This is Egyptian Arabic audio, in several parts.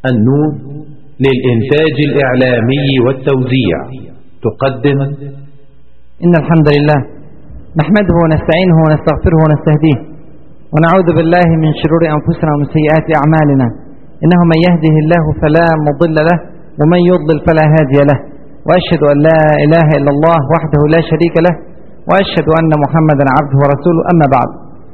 النون للإنتاج الإعلامي والتوزيع تقدم إن الحمد لله نحمده ونستعينه ونستغفره ونستهديه ونعوذ بالله من شرور أنفسنا ومن سيئات أعمالنا إنه من يهده الله فلا مضل له ومن يضلل فلا هادي له وأشهد أن لا إله إلا الله وحده لا شريك له وأشهد أن محمدا عبده ورسوله أما بعد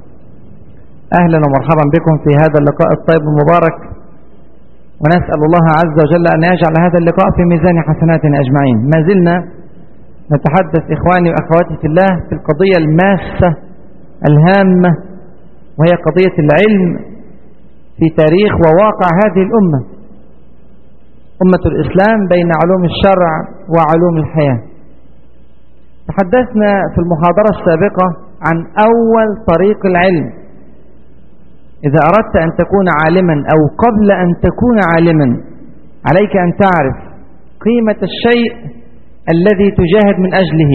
أهلا ومرحبا بكم في هذا اللقاء الطيب المبارك ونسأل الله عز وجل أن يجعل هذا اللقاء في ميزان حسناتنا أجمعين ما زلنا نتحدث إخواني وأخواتي في الله في القضية الماسة الهامة وهي قضية العلم في تاريخ وواقع هذه الأمة أمة الإسلام بين علوم الشرع وعلوم الحياة تحدثنا في المحاضرة السابقة عن أول طريق العلم إذا أردت أن تكون عالما أو قبل أن تكون عالما عليك أن تعرف قيمة الشيء الذي تجاهد من أجله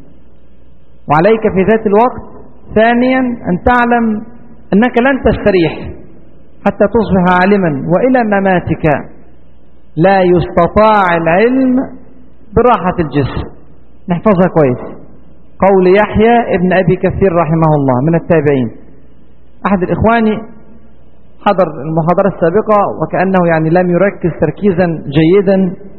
وعليك في ذات الوقت ثانيا أن تعلم أنك لن تستريح حتى تصبح عالما وإلى مماتك لا يستطاع العلم براحة الجسم نحفظها كويس قول يحيى ابن أبي كثير رحمه الله من التابعين أحد الإخوان حضر المحاضرة السابقة وكأنه يعني لم يركز تركيزا جيدا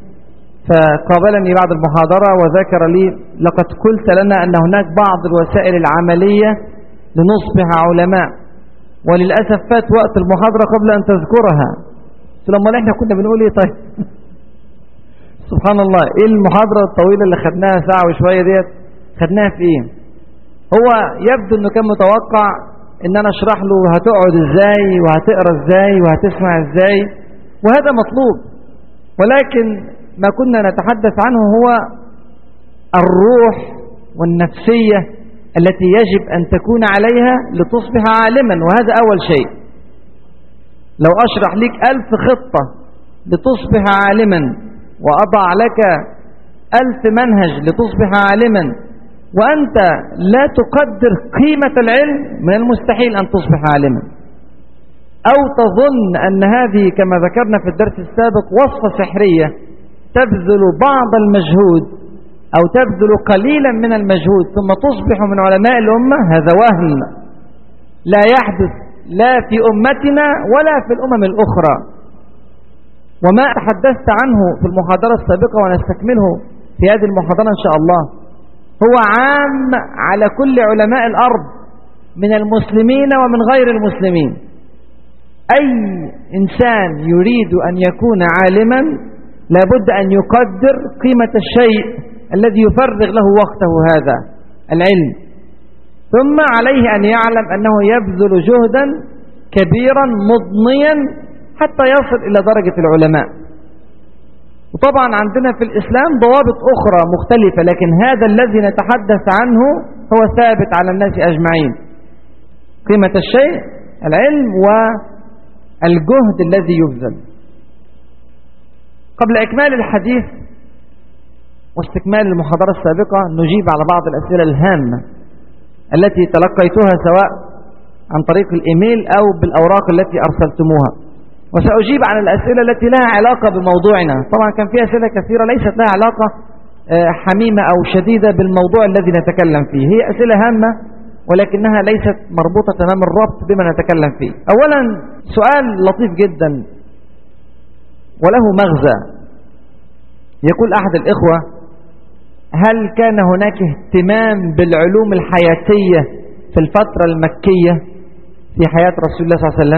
فقابلني بعد المحاضرة وذكر لي لقد قلت لنا أن هناك بعض الوسائل العملية لنصبح علماء وللأسف فات وقت المحاضرة قبل أن تذكرها لما احنا كنا بنقول ايه طيب سبحان الله ايه المحاضرة الطويلة اللي خدناها ساعة وشوية ديت خدناها في ايه هو يبدو انه كان متوقع ان انا اشرح له هتقعد ازاي وهتقرا ازاي وهتسمع ازاي وهذا مطلوب ولكن ما كنا نتحدث عنه هو الروح والنفسية التي يجب أن تكون عليها لتصبح عالما وهذا أول شيء لو أشرح لك ألف خطة لتصبح عالما وأضع لك ألف منهج لتصبح عالما وأنت لا تقدر قيمة العلم من المستحيل أن تصبح عالما أو تظن أن هذه كما ذكرنا في الدرس السابق وصفة سحرية تبذل بعض المجهود أو تبذل قليلا من المجهود ثم تصبح من علماء الأمة هذا وهم لا يحدث لا في أمتنا ولا في الأمم الأخرى وما تحدثت عنه في المحاضرة السابقة ونستكمله في هذه المحاضرة إن شاء الله هو عام على كل علماء الأرض من المسلمين ومن غير المسلمين أي إنسان يريد أن يكون عالما لابد أن يقدر قيمة الشيء الذي يفرغ له وقته هذا العلم ثم عليه أن يعلم أنه يبذل جهدا كبيرا مضنيا حتى يصل إلى درجة العلماء وطبعا عندنا في الإسلام ضوابط أخرى مختلفة لكن هذا الذي نتحدث عنه هو ثابت على الناس أجمعين قيمة الشيء العلم والجهد الذي يبذل قبل إكمال الحديث واستكمال المحاضرة السابقة نجيب على بعض الأسئلة الهامة التي تلقيتها سواء عن طريق الإيميل أو بالأوراق التي أرسلتموها وسأجيب عن الأسئلة التي لها علاقة بموضوعنا طبعا كان في أسئلة كثيرة ليست لها علاقة حميمة أو شديدة بالموضوع الذي نتكلم فيه هي أسئلة هامة ولكنها ليست مربوطة تمام الربط بما نتكلم فيه أولا سؤال لطيف جدا وله مغزى يقول أحد الإخوة هل كان هناك اهتمام بالعلوم الحياتية في الفترة المكية في حياة رسول الله صلى الله عليه وسلم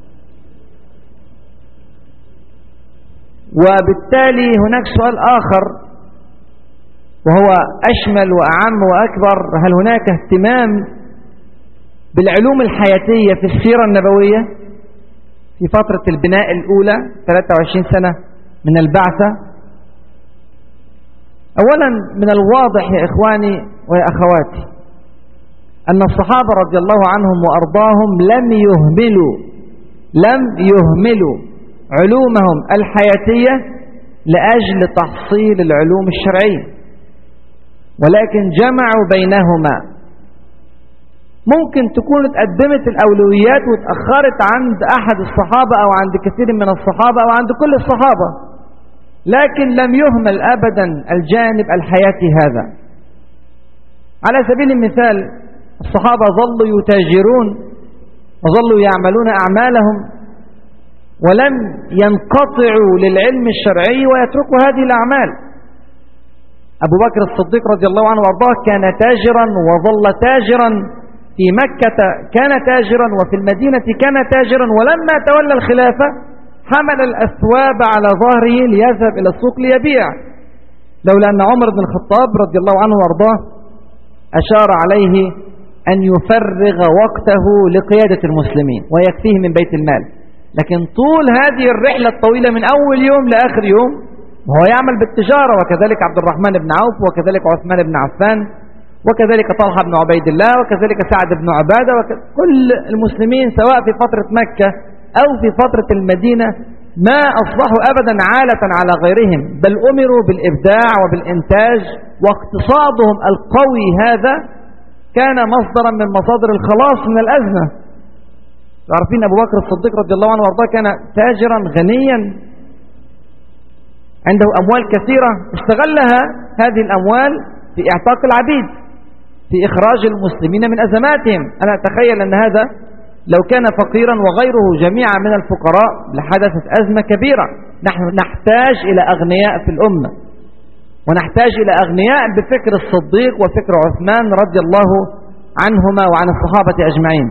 وبالتالي هناك سؤال آخر وهو أشمل وأعم وأكبر هل هناك اهتمام بالعلوم الحياتية في السيرة النبوية في فترة البناء الأولى 23 سنة من البعثة أولا من الواضح يا إخواني ويا أخواتي أن الصحابة رضي الله عنهم وأرضاهم لم يهملوا لم يهملوا علومهم الحياتية لأجل تحصيل العلوم الشرعية ولكن جمعوا بينهما ممكن تكون اتقدمت الأولويات واتأخرت عند أحد الصحابة أو عند كثير من الصحابة أو عند كل الصحابة لكن لم يهمل أبدا الجانب الحياتي هذا على سبيل المثال الصحابة ظلوا يتاجرون وظلوا يعملون أعمالهم ولم ينقطعوا للعلم الشرعي ويتركوا هذه الأعمال أبو بكر الصديق رضي الله عنه وارضاه كان تاجرا وظل تاجرا في مكة كان تاجرا وفي المدينة كان تاجرا ولما تولى الخلافة حمل الأثواب على ظهره ليذهب إلى السوق ليبيع لولا أن عمر بن الخطاب رضي الله عنه وارضاه أشار عليه أن يفرغ وقته لقيادة المسلمين ويكفيه من بيت المال لكن طول هذه الرحلة الطويلة من أول يوم لآخر يوم وهو يعمل بالتجارة وكذلك عبد الرحمن بن عوف وكذلك عثمان بن عفان وكذلك طلحة بن عبيد الله وكذلك سعد بن عبادة وكل المسلمين سواء في فترة مكة أو في فترة المدينة ما أصبحوا أبدا عالة على غيرهم بل أمروا بالإبداع وبالإنتاج واقتصادهم القوي هذا كان مصدرا من مصادر الخلاص من الأزمة عارفين أبو بكر الصديق رضي الله عنه وارضاه كان تاجرا غنيا عنده أموال كثيرة استغلها هذه الأموال في إعتاق العبيد في إخراج المسلمين من أزماتهم أنا أتخيل أن هذا لو كان فقيرا وغيره جميعا من الفقراء لحدثت أزمة كبيرة نحن نحتاج إلى أغنياء في الأمة ونحتاج إلى أغنياء بفكر الصديق وفكر عثمان رضي الله عنهما وعن الصحابة أجمعين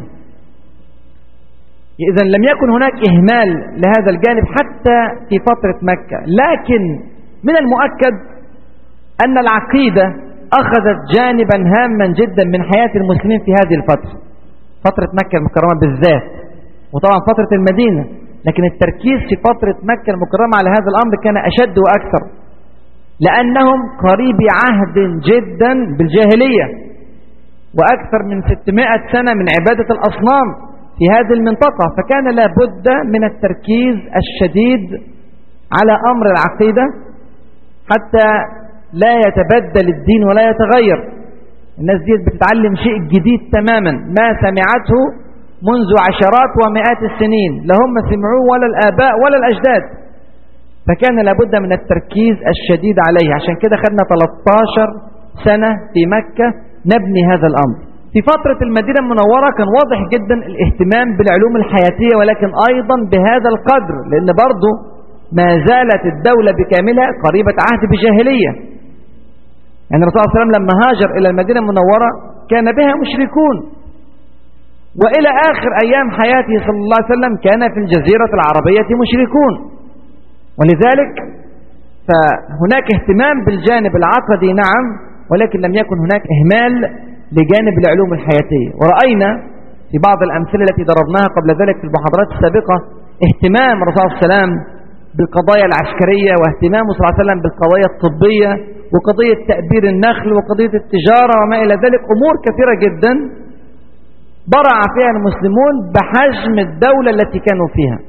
إذا لم يكن هناك إهمال لهذا الجانب حتى في فترة مكة لكن من المؤكد أن العقيدة أخذت جانبا هاما جدا من حياة المسلمين في هذه الفترة فترة مكة المكرمة بالذات وطبعا فترة المدينة لكن التركيز في فترة مكة المكرمة على هذا الأمر كان أشد وأكثر لأنهم قريب عهد جدا بالجاهلية وأكثر من 600 سنة من عبادة الأصنام في هذه المنطقة فكان لابد من التركيز الشديد على أمر العقيدة حتى لا يتبدل الدين ولا يتغير الناس دي بتتعلم شيء جديد تماما ما سمعته منذ عشرات ومئات السنين لا هم سمعوه ولا الآباء ولا الأجداد فكان لابد من التركيز الشديد عليه عشان كده خدنا 13 سنة في مكة نبني هذا الأمر في فترة المدينة المنورة كان واضح جدا الاهتمام بالعلوم الحياتية ولكن أيضا بهذا القدر لأن برضه ما زالت الدولة بكاملها قريبة عهد بجاهلية يعني الرسول صلى الله عليه وسلم لما هاجر إلى المدينة المنورة كان بها مشركون وإلى آخر أيام حياته صلى الله عليه وسلم كان في الجزيرة العربية مشركون ولذلك فهناك اهتمام بالجانب العقدي نعم ولكن لم يكن هناك إهمال لجانب العلوم الحياتية ورأينا في بعض الأمثلة التي ضربناها قبل ذلك في المحاضرات السابقة اهتمام الرسول صلى الله عليه وسلم بالقضايا العسكرية واهتمامه صلى الله عليه وسلم بالقضايا الطبية وقضية تأبير النخل وقضية التجارة وما إلى ذلك أمور كثيرة جدا برع فيها المسلمون بحجم الدولة التي كانوا فيها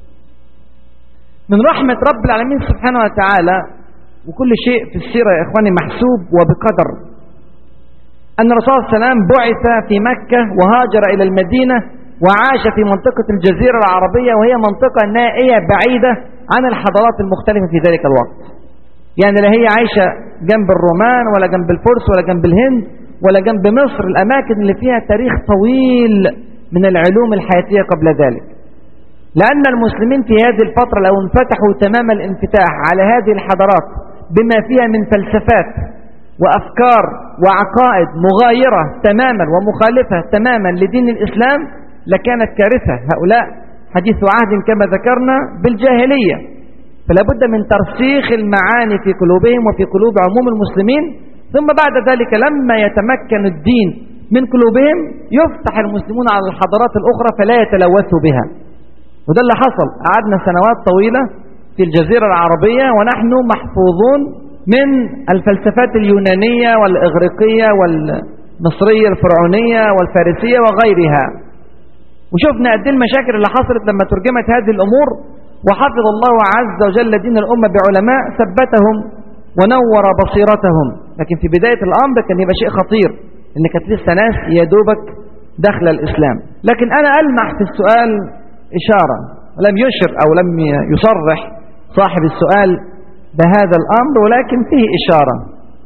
من رحمة رب العالمين سبحانه وتعالى وكل شيء في السيرة يا إخواني محسوب وبقدر أن الرسول صلى الله عليه وسلم بعث في مكة وهاجر إلى المدينة وعاش في منطقة الجزيرة العربية وهي منطقة نائية بعيدة عن الحضارات المختلفة في ذلك الوقت يعني لا هي عايشة جنب الرومان ولا جنب الفرس ولا جنب الهند ولا جنب مصر الأماكن اللي فيها تاريخ طويل من العلوم الحياتية قبل ذلك لأن المسلمين في هذه الفترة لو انفتحوا تمام الانفتاح على هذه الحضارات بما فيها من فلسفات وأفكار وعقائد مغايرة تماما ومخالفة تماما لدين الإسلام لكانت كارثة هؤلاء حديث عهد كما ذكرنا بالجاهلية فلا بد من ترسيخ المعاني في قلوبهم وفي قلوب عموم المسلمين ثم بعد ذلك لما يتمكن الدين من قلوبهم يفتح المسلمون على الحضارات الأخرى فلا يتلوثوا بها وده اللي حصل قعدنا سنوات طويلة في الجزيرة العربية ونحن محفوظون من الفلسفات اليونانية والإغريقية والمصرية الفرعونية والفارسية وغيرها وشفنا قد المشاكل اللي حصلت لما ترجمت هذه الأمور وحفظ الله عز وجل دين الأمة بعلماء ثبتهم ونور بصيرتهم لكن في بداية الأمر كان يبقى شيء خطير إن كانت لسه ناس يا دوبك دخل الإسلام لكن أنا ألمح في السؤال إشارة لم يشر أو لم يصرح صاحب السؤال بهذا الأمر ولكن فيه إشارة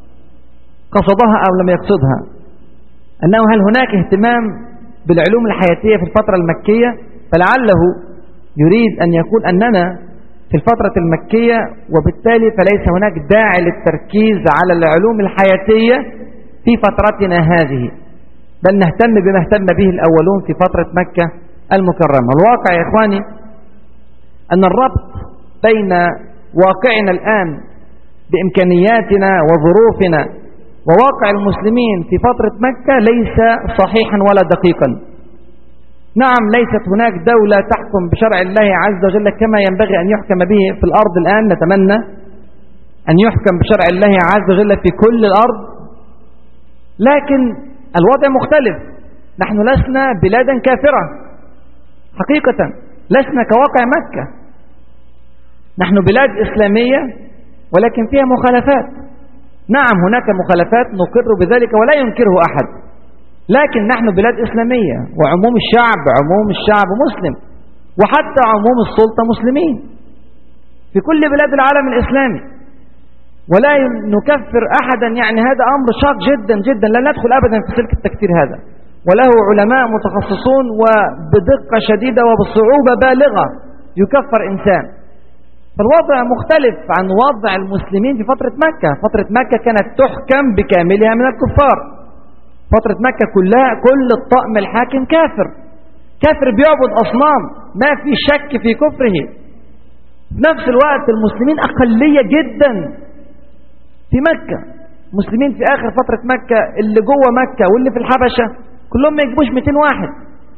قصدها أو لم يقصدها أنه هل هناك اهتمام بالعلوم الحياتية في الفترة المكية فلعله يريد أن يقول أننا في الفترة المكية وبالتالي فليس هناك داعي للتركيز على العلوم الحياتية في فترتنا هذه بل نهتم بما اهتم به الأولون في فترة مكة المكرمة الواقع يا إخواني أن الربط بين واقعنا الآن بإمكانياتنا وظروفنا وواقع المسلمين في فترة مكة ليس صحيحا ولا دقيقا نعم ليست هناك دولة تحكم بشرع الله عز وجل كما ينبغي أن يحكم به في الأرض الآن نتمنى أن يحكم بشرع الله عز وجل في كل الأرض لكن الوضع مختلف نحن لسنا بلادا كافرة حقيقة لسنا كواقع مكة نحن بلاد إسلامية ولكن فيها مخالفات نعم هناك مخالفات نقر بذلك ولا ينكره أحد لكن نحن بلاد إسلامية وعموم الشعب عموم الشعب مسلم وحتى عموم السلطة مسلمين في كل بلاد العالم الإسلامي ولا نكفر أحدا يعني هذا أمر شاق جدا جدا لا ندخل أبدا في سلك التكفير هذا وله علماء متخصصون وبدقة شديدة وبصعوبة بالغة يكفر إنسان فالوضع مختلف عن وضع المسلمين في فترة مكة فترة مكة كانت تحكم بكاملها من الكفار فترة مكة كلها كل الطقم الحاكم كافر كافر بيعبد أصنام ما في شك في كفره في نفس الوقت المسلمين أقلية جدا في مكة مسلمين في آخر فترة مكة اللي جوه مكة واللي في الحبشة كلهم ما يجيبوش 200 واحد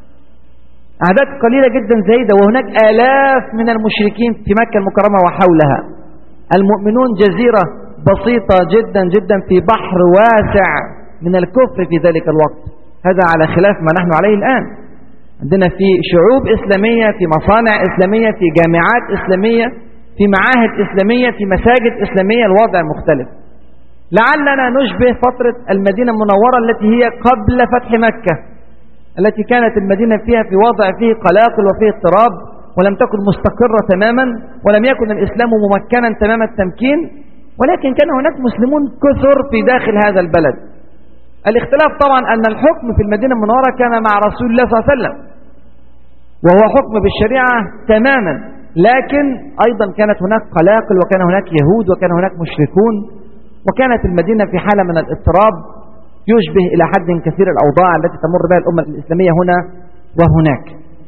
أعداد قليلة جدا زايدة وهناك آلاف من المشركين في مكة المكرمة وحولها المؤمنون جزيرة بسيطة جدا جدا في بحر واسع من الكفر في ذلك الوقت هذا على خلاف ما نحن عليه الآن عندنا في شعوب إسلامية في مصانع إسلامية في جامعات إسلامية في معاهد إسلامية في مساجد إسلامية الوضع مختلف لعلنا نشبه فترة المدينة المنورة التي هي قبل فتح مكة التي كانت المدينة فيها في وضع فيه قلاقل وفيه اضطراب ولم تكن مستقرة تماما ولم يكن الإسلام ممكنا تمام التمكين ولكن كان هناك مسلمون كثر في داخل هذا البلد الاختلاف طبعا أن الحكم في المدينة المنورة كان مع رسول الله صلى الله عليه وسلم وهو حكم بالشريعة تماما لكن أيضا كانت هناك قلاقل وكان هناك يهود وكان هناك مشركون وكانت المدينة في حالة من الاضطراب يشبه إلى حد كثير الأوضاع التي تمر بها الأمة الإسلامية هنا وهناك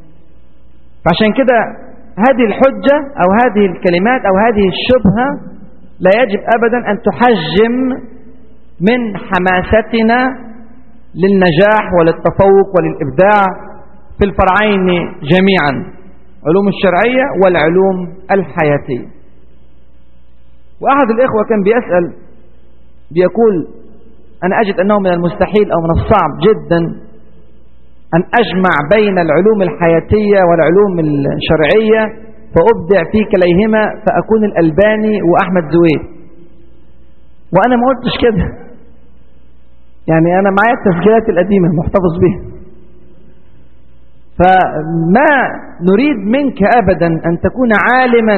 فعشان كده هذه الحجة أو هذه الكلمات أو هذه الشبهة لا يجب أبدا أن تحجم من حماستنا للنجاح وللتفوق وللإبداع في الفرعين جميعا علوم الشرعية والعلوم الحياتية وأحد الإخوة كان بيسأل بيقول أنا أجد أنه من المستحيل أو من الصعب جدا أن أجمع بين العلوم الحياتية والعلوم الشرعية فأبدع في كليهما فأكون الألباني وأحمد زويل وأنا ما قلتش كده يعني أنا معايا التسجيلات القديمة محتفظ بها فما نريد منك أبدا أن تكون عالما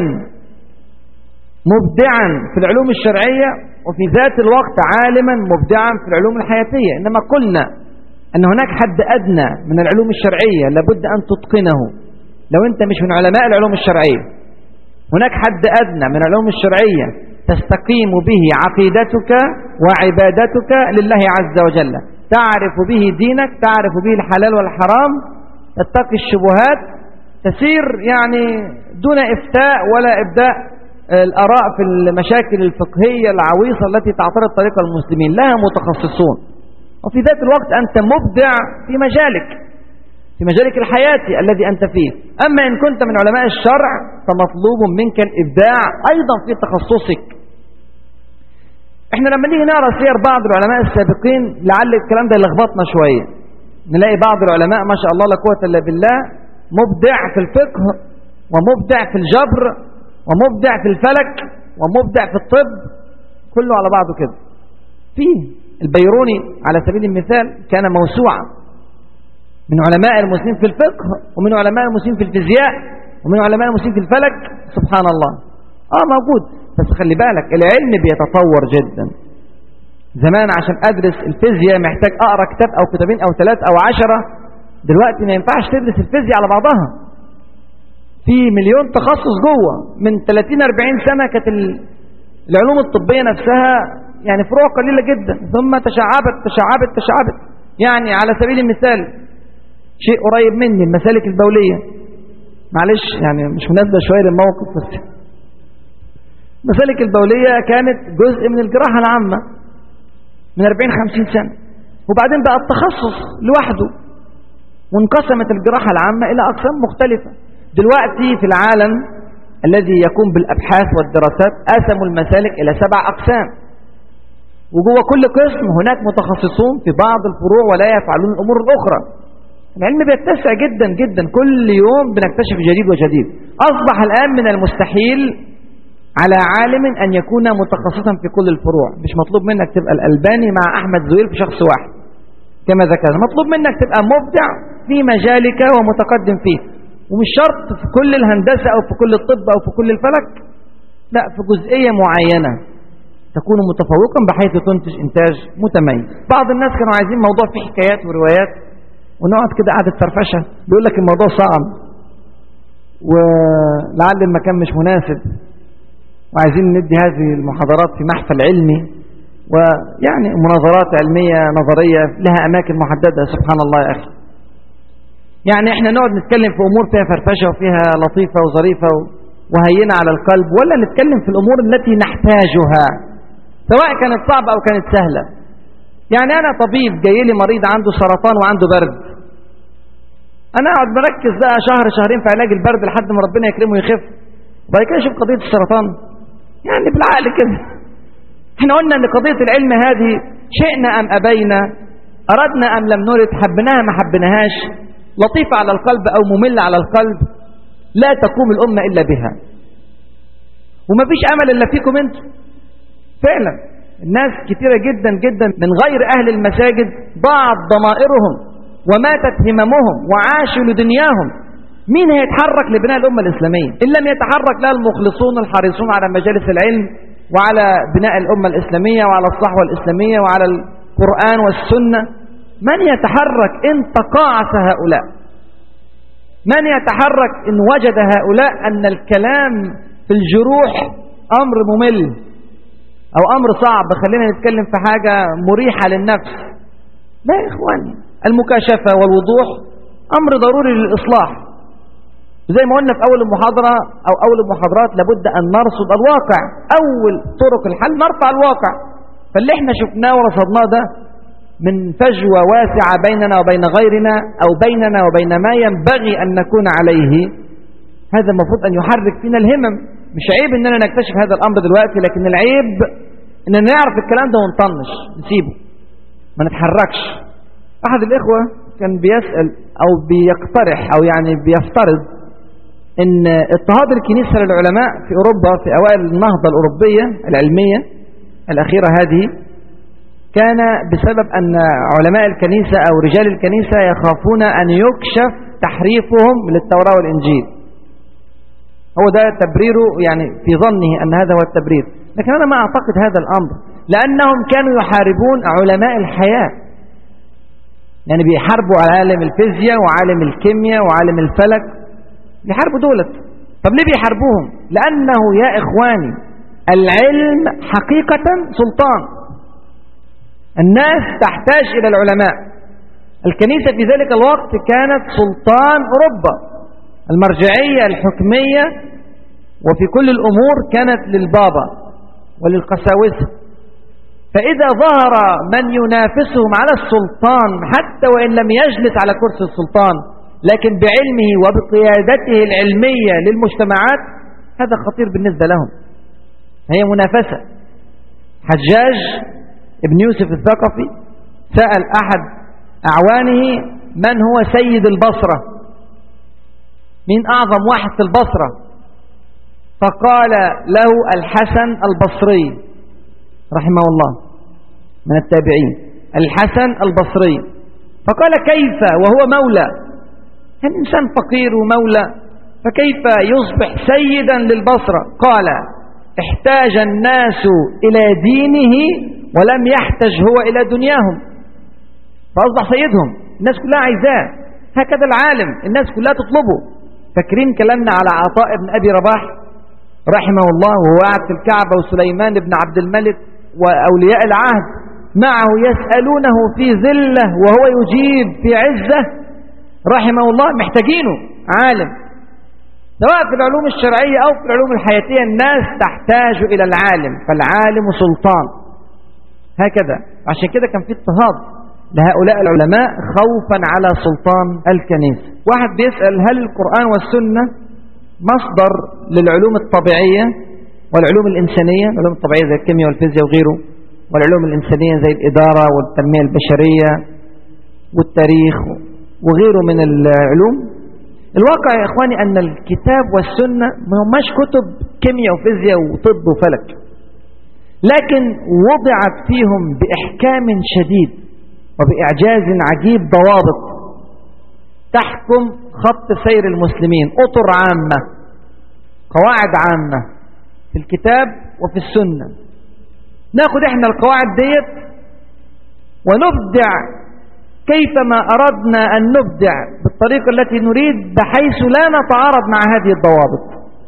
مبدعا في العلوم الشرعية وفي ذات الوقت عالما مبدعا في العلوم الحياتية إنما قلنا أن هناك حد أدنى من العلوم الشرعية لابد أن تتقنه لو أنت مش من علماء العلوم الشرعية هناك حد أدنى من العلوم الشرعية تستقيم به عقيدتك وعبادتك لله عز وجل تعرف به دينك تعرف به الحلال والحرام تتقي الشبهات تسير يعني دون إفتاء ولا إبداء الأراء في المشاكل الفقهية العويصة التي تعترض طريق المسلمين لها متخصصون وفي ذات الوقت أنت مبدع في مجالك في مجالك الحياتي الذي أنت فيه أما إن كنت من علماء الشرع فمطلوب منك الإبداع أيضا في تخصصك احنا لما نيجي نقرا سير بعض العلماء السابقين لعل الكلام ده يلخبطنا شويه نلاقي بعض العلماء ما شاء الله لا قوه الا بالله مبدع في الفقه ومبدع في الجبر ومبدع في الفلك ومبدع في الطب كله على بعضه كده فيه البيروني على سبيل المثال كان موسوعة من علماء المسلمين في الفقه ومن علماء المسلمين في الفيزياء ومن علماء المسلمين في الفلك سبحان الله اه موجود بس خلي بالك العلم بيتطور جدا زمان عشان ادرس الفيزياء محتاج اقرا كتاب او كتابين او ثلاث او عشرة دلوقتي ما ينفعش تدرس الفيزياء على بعضها في مليون تخصص جوه من 30 40 سنه كانت العلوم الطبيه نفسها يعني فروع قليله جدا ثم تشعبت تشعبت تشعبت يعني على سبيل المثال شيء قريب مني المسالك البوليه معلش يعني مش مناسبه شويه للموقف بس المسالك البوليه كانت جزء من الجراحه العامه من 40 50 سنه وبعدين بقى التخصص لوحده وانقسمت الجراحه العامه الى اقسام مختلفه دلوقتي في العالم الذي يقوم بالأبحاث والدراسات قسموا المسالك إلى سبع أقسام وجوه كل قسم هناك متخصصون في بعض الفروع ولا يفعلون الأمور الأخرى العلم بيتسع جدا جدا كل يوم بنكتشف جديد وجديد أصبح الآن من المستحيل على عالم أن يكون متخصصا في كل الفروع مش مطلوب منك تبقى الألباني مع أحمد زويل في شخص واحد كما ذكرنا مطلوب منك تبقى مبدع في مجالك ومتقدم فيه ومش شرط في كل الهندسة أو في كل الطب أو في كل الفلك لا في جزئية معينة تكون متفوقا بحيث تنتج إنتاج متميز بعض الناس كانوا عايزين موضوع فيه حكايات وروايات ونقعد كده قعدة فرفشة بيقول لك الموضوع صعب ولعل المكان مش مناسب وعايزين ندي هذه المحاضرات في محفل علمي ويعني مناظرات علمية نظرية لها أماكن محددة سبحان الله يا أخي يعني احنا نقعد نتكلم في امور فيها فرفشه وفيها لطيفه وظريفه وهينه على القلب ولا نتكلم في الامور التي نحتاجها سواء كانت صعبه او كانت سهله يعني انا طبيب جاي لي مريض عنده سرطان وعنده برد انا اقعد مركز بقى شهر شهرين في علاج البرد لحد ما ربنا يكرمه ويخف وبعد كده اشوف قضيه السرطان يعني بالعقل كده احنا قلنا ان قضيه العلم هذه شئنا ام ابينا اردنا ام لم نرد حبناها ما حبناهاش لطيفة على القلب أو مملة على القلب لا تقوم الأمة إلا بها وما فيش أمل إلا فيكم أنتم فعلا الناس كثيرة جدا جدا من غير أهل المساجد ضاعت ضمائرهم وماتت هممهم وعاشوا لدنياهم مين هيتحرك لبناء الأمة الإسلامية إن لم يتحرك لها المخلصون الحريصون على مجالس العلم وعلى بناء الأمة الإسلامية وعلى الصحوة الإسلامية وعلى القرآن والسنة من يتحرك إن تقاعس هؤلاء من يتحرك إن وجد هؤلاء أن الكلام في الجروح أمر ممل أو أمر صعب خلينا نتكلم في حاجة مريحة للنفس لا يا إخواني المكاشفة والوضوح أمر ضروري للإصلاح زي ما قلنا في أول المحاضرة أو أول المحاضرات لابد أن نرصد الواقع أول طرق الحل نرفع الواقع فاللي احنا شفناه ورصدناه ده من فجوة واسعة بيننا وبين غيرنا أو بيننا وبين ما ينبغي أن نكون عليه هذا المفروض أن يحرك فينا الهمم مش عيب أننا نكتشف هذا الأمر دلوقتي لكن العيب أننا نعرف الكلام ده ونطنش نسيبه ما نتحركش أحد الإخوة كان بيسأل أو بيقترح أو يعني بيفترض أن اضطهاد الكنيسة للعلماء في أوروبا في أوائل النهضة الأوروبية العلمية الأخيرة هذه كان بسبب أن علماء الكنيسة أو رجال الكنيسة يخافون أن يكشف تحريفهم للتوراة والإنجيل هو ده تبريره يعني في ظنه أن هذا هو التبرير لكن أنا ما أعتقد هذا الأمر لأنهم كانوا يحاربون علماء الحياة يعني بيحاربوا عالم الفيزياء وعالم الكيمياء وعالم الفلك بيحاربوا دولت طب ليه بيحاربوهم لأنه يا إخواني العلم حقيقة سلطان الناس تحتاج إلى العلماء الكنيسة في ذلك الوقت كانت سلطان أوروبا المرجعية الحكمية وفي كل الأمور كانت للبابا وللقساوسة فإذا ظهر من ينافسهم على السلطان حتى وإن لم يجلس على كرسي السلطان لكن بعلمه وبقيادته العلمية للمجتمعات هذا خطير بالنسبة لهم هي منافسة حجاج ابن يوسف الثقفي سأل أحد أعوانه من هو سيد البصرة من أعظم واحد في البصرة فقال له الحسن البصري رحمه الله من التابعين الحسن البصري فقال كيف وهو مولى الإنسان فقير ومولى فكيف يصبح سيدا للبصرة قال احتاج الناس إلى دينه ولم يحتج هو إلى دنياهم فأصبح سيدهم الناس كلها عايزاه هكذا العالم الناس كلها تطلبه فاكرين كلامنا على عطاء بن أبي رباح رحمه الله وهو قاعد في الكعبة وسليمان بن عبد الملك وأولياء العهد معه يسألونه في ذلة وهو يجيب في عزة رحمه الله محتاجينه عالم سواء في العلوم الشرعية أو في العلوم الحياتية الناس تحتاج إلى العالم فالعالم سلطان هكذا عشان كده كان في اضطهاد لهؤلاء العلماء خوفا على سلطان الكنيسة واحد بيسأل هل القرآن والسنة مصدر للعلوم الطبيعية والعلوم الإنسانية العلوم الطبيعية زي الكيمياء والفيزياء وغيره والعلوم الإنسانية زي الإدارة والتنمية البشرية والتاريخ وغيره من العلوم الواقع يا إخواني أن الكتاب والسنة ما هماش كتب كيمياء وفيزياء وطب وفلك لكن وضعت فيهم بإحكام شديد وبإعجاز عجيب ضوابط تحكم خط سير المسلمين أطر عامة قواعد عامة في الكتاب وفي السنة ناخد احنا القواعد ديت ونبدع كيفما أردنا أن نبدع بالطريقة التي نريد بحيث لا نتعارض مع هذه الضوابط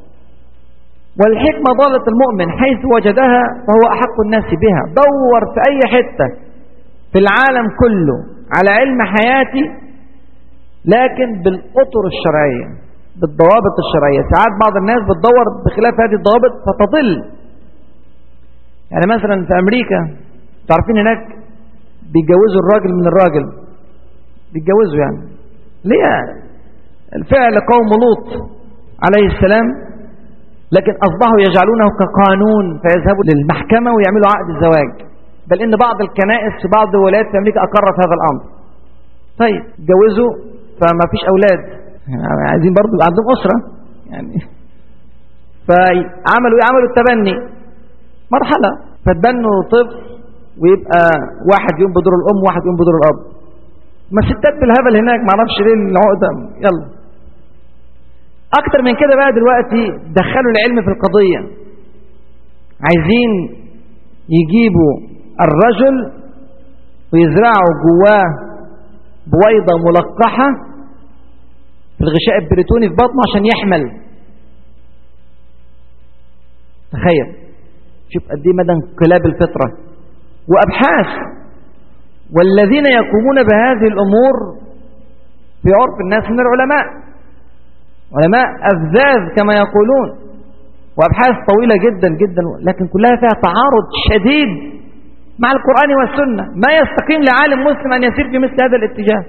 والحكمة ضالة المؤمن حيث وجدها فهو أحق الناس بها دور في أي حتة في العالم كله على علم حياتي لكن بالأطر الشرعية بالضوابط الشرعية ساعات بعض الناس بتدور بخلاف هذه الضوابط فتضل يعني مثلا في أمريكا تعرفين هناك بيتجوزوا الراجل من الراجل بيتجوزوا يعني ليه الفعل قوم لوط عليه السلام لكن أصبحوا يجعلونه كقانون فيذهبوا للمحكمة ويعملوا عقد الزواج بل إن بعض الكنائس في بعض الولايات في أمريكا أقرت هذا الأمر طيب اتجوزوا فما فيش أولاد يعني عايزين برضو يبقى عندهم أسرة يعني فعملوا عملوا التبني مرحلة فتبنوا طفل ويبقى واحد يقوم بدور الأم وواحد يقوم بدور الأب ما ستات بالهبل هناك ما اعرفش ليه العقدة يلا أكتر من كده بقى دلوقتي دخلوا العلم في القضية عايزين يجيبوا الرجل ويزرعوا جواه بويضة ملقحة في الغشاء البريتوني في بطنه عشان يحمل تخيل شوف قد ايه مدى انقلاب الفطرة وأبحاث والذين يقومون بهذه الأمور في عرف الناس من العلماء علماء أفذاذ كما يقولون وأبحاث طويلة جدا جدا لكن كلها فيها تعارض شديد مع القرآن والسنة ما يستقيم لعالم مسلم أن يسير في مثل هذا الاتجاه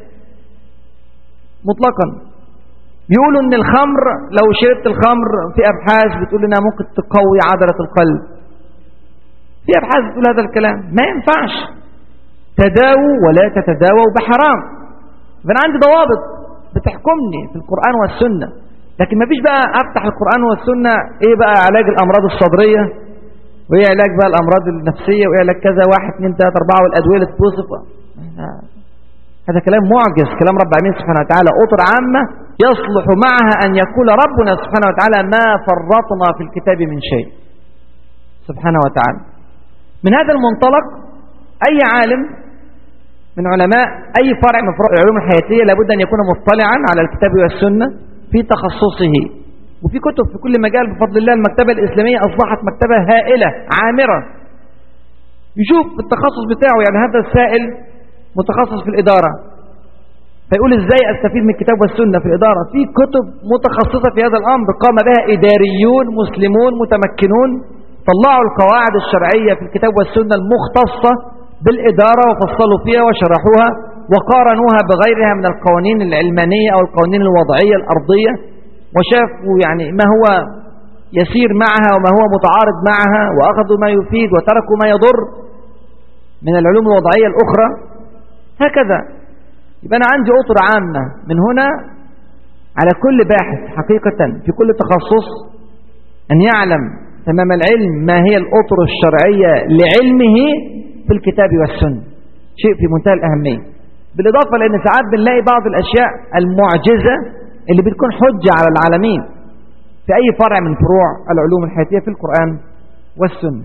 مطلقا بيقولوا ان الخمر لو شربت الخمر في ابحاث بتقول انها ممكن تقوي عضلة القلب في ابحاث بتقول هذا الكلام ما ينفعش تداووا ولا تتداووا بحرام فانا عندي ضوابط بتحكمني في القرآن والسنة لكن ما فيش بقى افتح القرآن والسنة ايه بقى علاج الامراض الصدرية وايه علاج بقى الامراض النفسية وايه علاج كذا واحد اثنين ثلاثة اربعة والادوية اللي تتوصف هذا كلام معجز كلام رب العالمين سبحانه وتعالى أطر عامة يصلح معها أن يقول ربنا سبحانه وتعالى ما فرطنا في الكتاب من شيء سبحانه وتعالى من هذا المنطلق أي عالم من علماء أي فرع من فروع العلوم الحياتية لابد أن يكون مطلعا على الكتاب والسنة في تخصصه وفي كتب في كل مجال بفضل الله المكتبة الإسلامية أصبحت مكتبة هائلة عامرة يشوف التخصص بتاعه يعني هذا السائل متخصص في الإدارة فيقول إزاي أستفيد من الكتاب والسنة في الإدارة في كتب متخصصة في هذا الأمر قام بها إداريون مسلمون متمكنون طلعوا القواعد الشرعية في الكتاب والسنة المختصة بالإدارة وفصلوا فيها وشرحوها وقارنوها بغيرها من القوانين العلمانية أو القوانين الوضعية الأرضية وشافوا يعني ما هو يسير معها وما هو متعارض معها وأخذوا ما يفيد وتركوا ما يضر من العلوم الوضعية الأخرى هكذا يبقى أنا عندي أطر عامة من هنا على كل باحث حقيقة في كل تخصص أن يعلم تمام العلم ما هي الأطر الشرعية لعلمه في الكتاب والسنة شيء في منتهى الأهمية بالإضافة لأن ساعات بنلاقي بعض الأشياء المعجزة اللي بتكون حجة على العالمين في أي فرع من فروع العلوم الحياتية في القرآن والسنة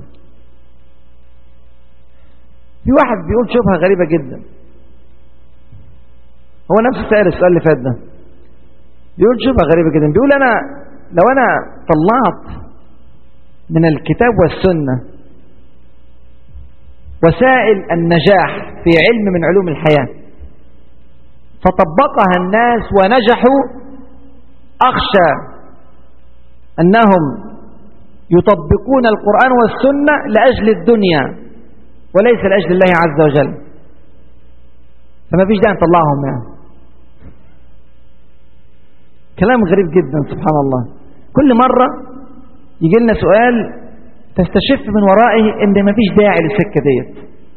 في واحد بيقول شبهة غريبة جدا هو نفس سائل السؤال اللي فات ده بيقول شبهة غريبة جدا بيقول أنا لو أنا طلعت من الكتاب والسنة وسائل النجاح في علم من علوم الحياة فطبقها الناس ونجحوا أخشى أنهم يطبقون القرآن والسنة لأجل الدنيا وليس لأجل الله عز وجل فما فيش داعي نطلعهم يعني كلام غريب جدا سبحان الله كل مرة يجي لنا سؤال تستشف من ورائه ان ما فيش داعي للسكة ديت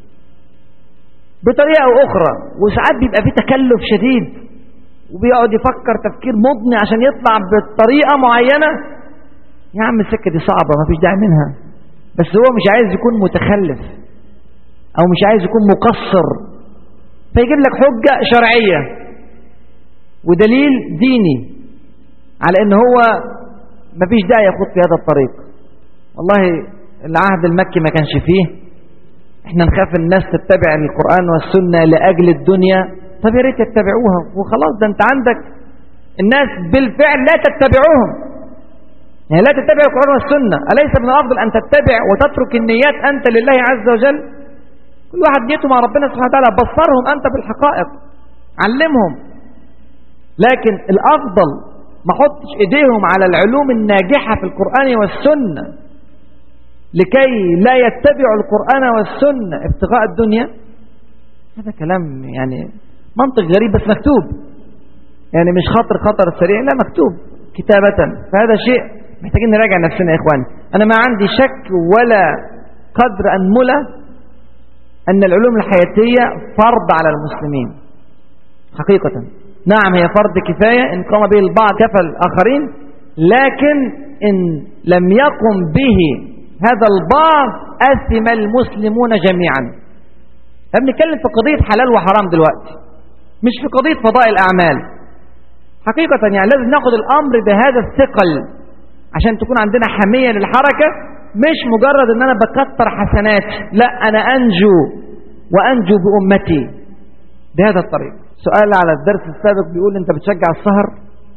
بطريقة أو أخرى وساعات بيبقى في تكلف شديد وبيقعد يفكر تفكير مضني عشان يطلع بطريقة معينة يا عم السكة دي صعبة ما فيش داعي منها بس هو مش عايز يكون متخلف أو مش عايز يكون مقصر فيجيب لك حجة شرعية ودليل ديني على ان هو ما فيش داعي يخوض في هذا الطريق والله العهد المكي ما كانش فيه احنا نخاف الناس تتبع القرآن والسنة لأجل الدنيا طب يا ريت يتبعوها وخلاص ده انت عندك الناس بالفعل لا تتبعوهم يعني لا تتبع القرآن والسنة أليس من الأفضل أن تتبع وتترك النيات أنت لله عز وجل كل واحد نيته مع ربنا سبحانه وتعالى بصرهم أنت بالحقائق علمهم لكن الأفضل ما حطش إيديهم على العلوم الناجحة في القرآن والسنة لكي لا يتبعوا القرآن والسنة ابتغاء الدنيا هذا كلام يعني منطق غريب بس مكتوب يعني مش خطر خطر سريع لا مكتوب كتابة فهذا شيء محتاجين نراجع نفسنا يا إخواني أنا ما عندي شك ولا قدر أنملة أن العلوم الحياتية فرض على المسلمين حقيقة نعم هي فرض كفاية إن قام به البعض كفى الآخرين لكن إن لم يقم به هذا البعض أثم المسلمون جميعا بنتكلم في قضية حلال وحرام دلوقتي مش في قضية فضائل الأعمال حقيقة يعني لازم ناخد الأمر بهذا الثقل عشان تكون عندنا حمية للحركة مش مجرد ان انا بكتر حسنات لا انا انجو وانجو بامتي بهذا الطريق سؤال على الدرس السابق بيقول انت بتشجع السهر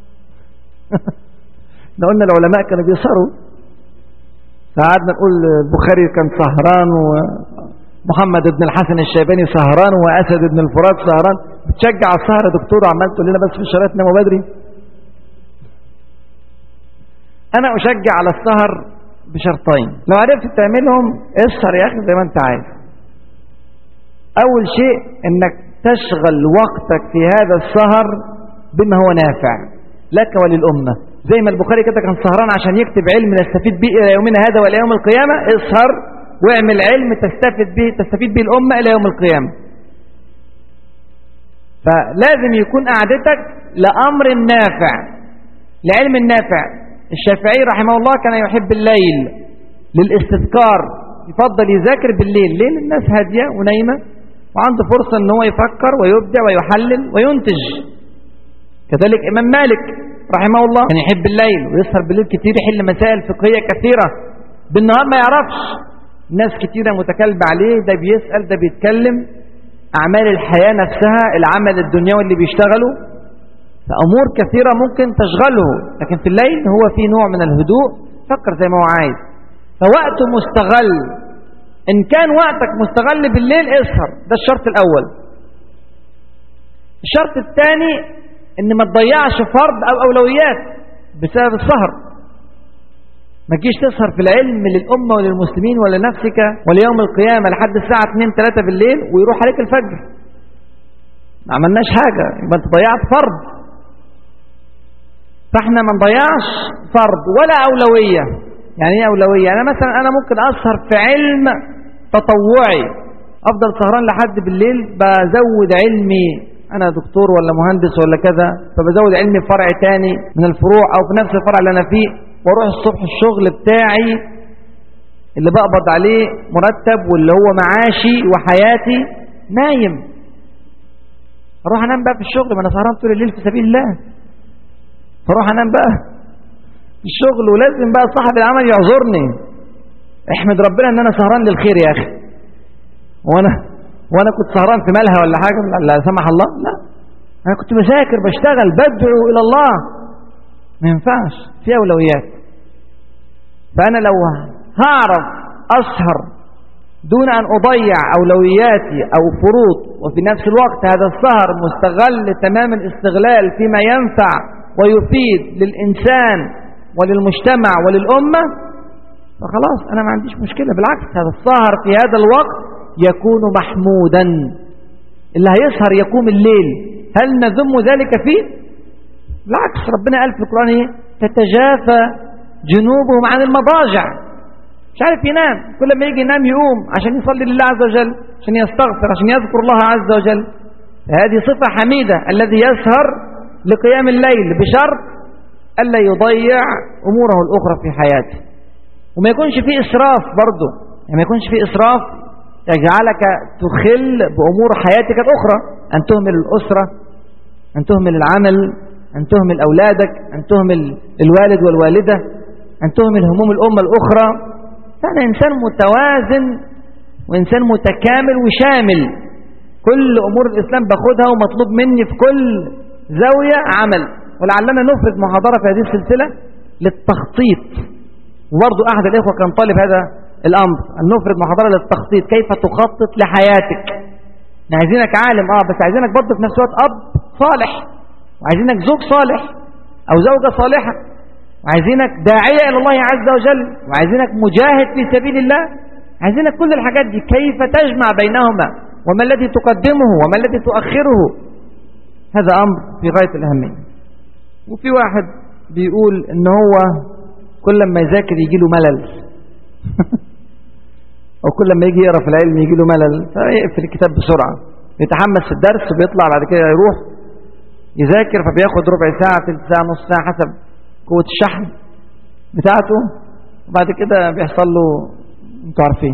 احنا قلنا العلماء كانوا بيسهروا فقعدنا نقول البخاري كان سهران ومحمد بن الحسن الشيباني سهران واسد بن الفرات سهران بتشجع السهر يا دكتور عمال تقول لنا بس في الشرايط ناموا بدري انا اشجع على السهر بشرطين لو عرفت تعملهم اسهر يا اخي زي ما انت عايز اول شيء انك تشغل وقتك في هذا السهر بما هو نافع لك وللأمة زي ما البخاري كده كان سهران عشان يكتب علم نستفيد به إلى يومنا هذا وإلى يوم القيامة اسهر واعمل علم تستفيد به تستفيد به الأمة إلى يوم القيامة فلازم يكون قعدتك لأمر نافع لعلم نافع الشافعي رحمه الله كان يحب الليل للاستذكار يفضل يذاكر بالليل ليه الناس هادية ونايمة وعنده فرصة ان هو يفكر ويبدع ويحلل وينتج كذلك إمام مالك رحمه الله كان يحب الليل ويسهر بالليل كتير يحل مسائل فقهية كثيرة بالنهار ما يعرفش ناس كتيرة متكلبة عليه ده بيسأل ده بيتكلم أعمال الحياة نفسها العمل الدنيوي اللي بيشتغله فأمور كثيرة ممكن تشغله لكن في الليل هو في نوع من الهدوء فكر زي ما هو عايز فوقته مستغل إن كان وقتك مستغل بالليل اسهر ده الشرط الأول الشرط الثاني إن ما تضيعش فرض أو أولويات بسبب السهر ما تجيش تسهر في العلم للأمة وللمسلمين ولنفسك وليوم القيامة لحد الساعة 2-3 بالليل ويروح عليك الفجر ما عملناش حاجة يبقى انت ضيعت فرض فاحنا ما نضيعش فرض ولا أولوية يعني ايه أولوية يعني مثلا أنا ممكن أسهر في علم تطوعي أفضل سهران لحد بالليل بزود علمي أنا دكتور ولا مهندس ولا كذا فبزود علمي في فرع تاني من الفروع أو في نفس الفرع اللي أنا فيه واروح الصبح الشغل بتاعي اللي بقبض عليه مرتب واللي هو معاشي وحياتي نايم اروح انام بقى في الشغل ما انا سهران طول الليل في سبيل الله فاروح انام بقى في الشغل ولازم بقى صاحب العمل يعذرني احمد ربنا ان انا سهران للخير يا اخي وانا وانا كنت سهران في مالها ولا حاجه لا سمح الله لا انا كنت بذاكر بشتغل بدعو الى الله ما ينفعش في اولويات فانا لو هعرف اسهر دون أن أضيع أولوياتي أو فروض وفي نفس الوقت هذا السهر مستغل تمام الاستغلال فيما ينفع ويفيد للإنسان وللمجتمع وللأمة فخلاص أنا ما عنديش مشكلة بالعكس هذا السهر في هذا الوقت يكون محمودا اللي هيسهر يقوم الليل هل نذم ذلك فيه؟ بالعكس ربنا قال في القرآن إيه؟ تتجافى جنوبهم عن المضاجع مش عارف ينام كل ما يجي ينام يقوم عشان يصلي لله عز وجل عشان يستغفر عشان يذكر الله عز وجل هذه صفة حميدة الذي يسهر لقيام الليل بشرط ألا يضيع أموره الأخرى في حياته وما يكونش فيه إسراف برضه يعني ما يكونش فيه إسراف يجعلك تخل بأمور حياتك الأخرى أن تهمل الأسرة أن تهمل العمل أن تهمل أولادك أن تهمل الوالد والوالدة أن تهمل هموم الأمة الأخرى فأنا إنسان متوازن وإنسان متكامل وشامل كل أمور الإسلام باخدها ومطلوب مني في كل زاوية عمل ولعلنا نفرد محاضرة في هذه السلسلة للتخطيط وبرضو أحد الإخوة كان طالب هذا الأمر أن نفرد محاضرة للتخطيط كيف تخطط لحياتك عايزينك عالم آه بس عايزينك برضو في نفس الوقت أب صالح وعايزينك زوج صالح أو زوجة صالحة وعايزينك داعية إلى الله عز وجل وعايزينك مجاهد في سبيل الله عايزينك كل الحاجات دي كيف تجمع بينهما وما الذي تقدمه وما الذي تؤخره هذا أمر في غاية الأهمية وفي واحد بيقول إن هو كل ما يذاكر يجي له ملل أو كل ما يجي يقرأ في العلم يجي له ملل فيقفل الكتاب بسرعة يتحمس في الدرس وبيطلع بعد كده يروح يذاكر فبياخد ربع ساعة ثلث ساعة نص ساعة حسب قوة الشحن بتاعته وبعد كده بيحصل له انتوا عارفين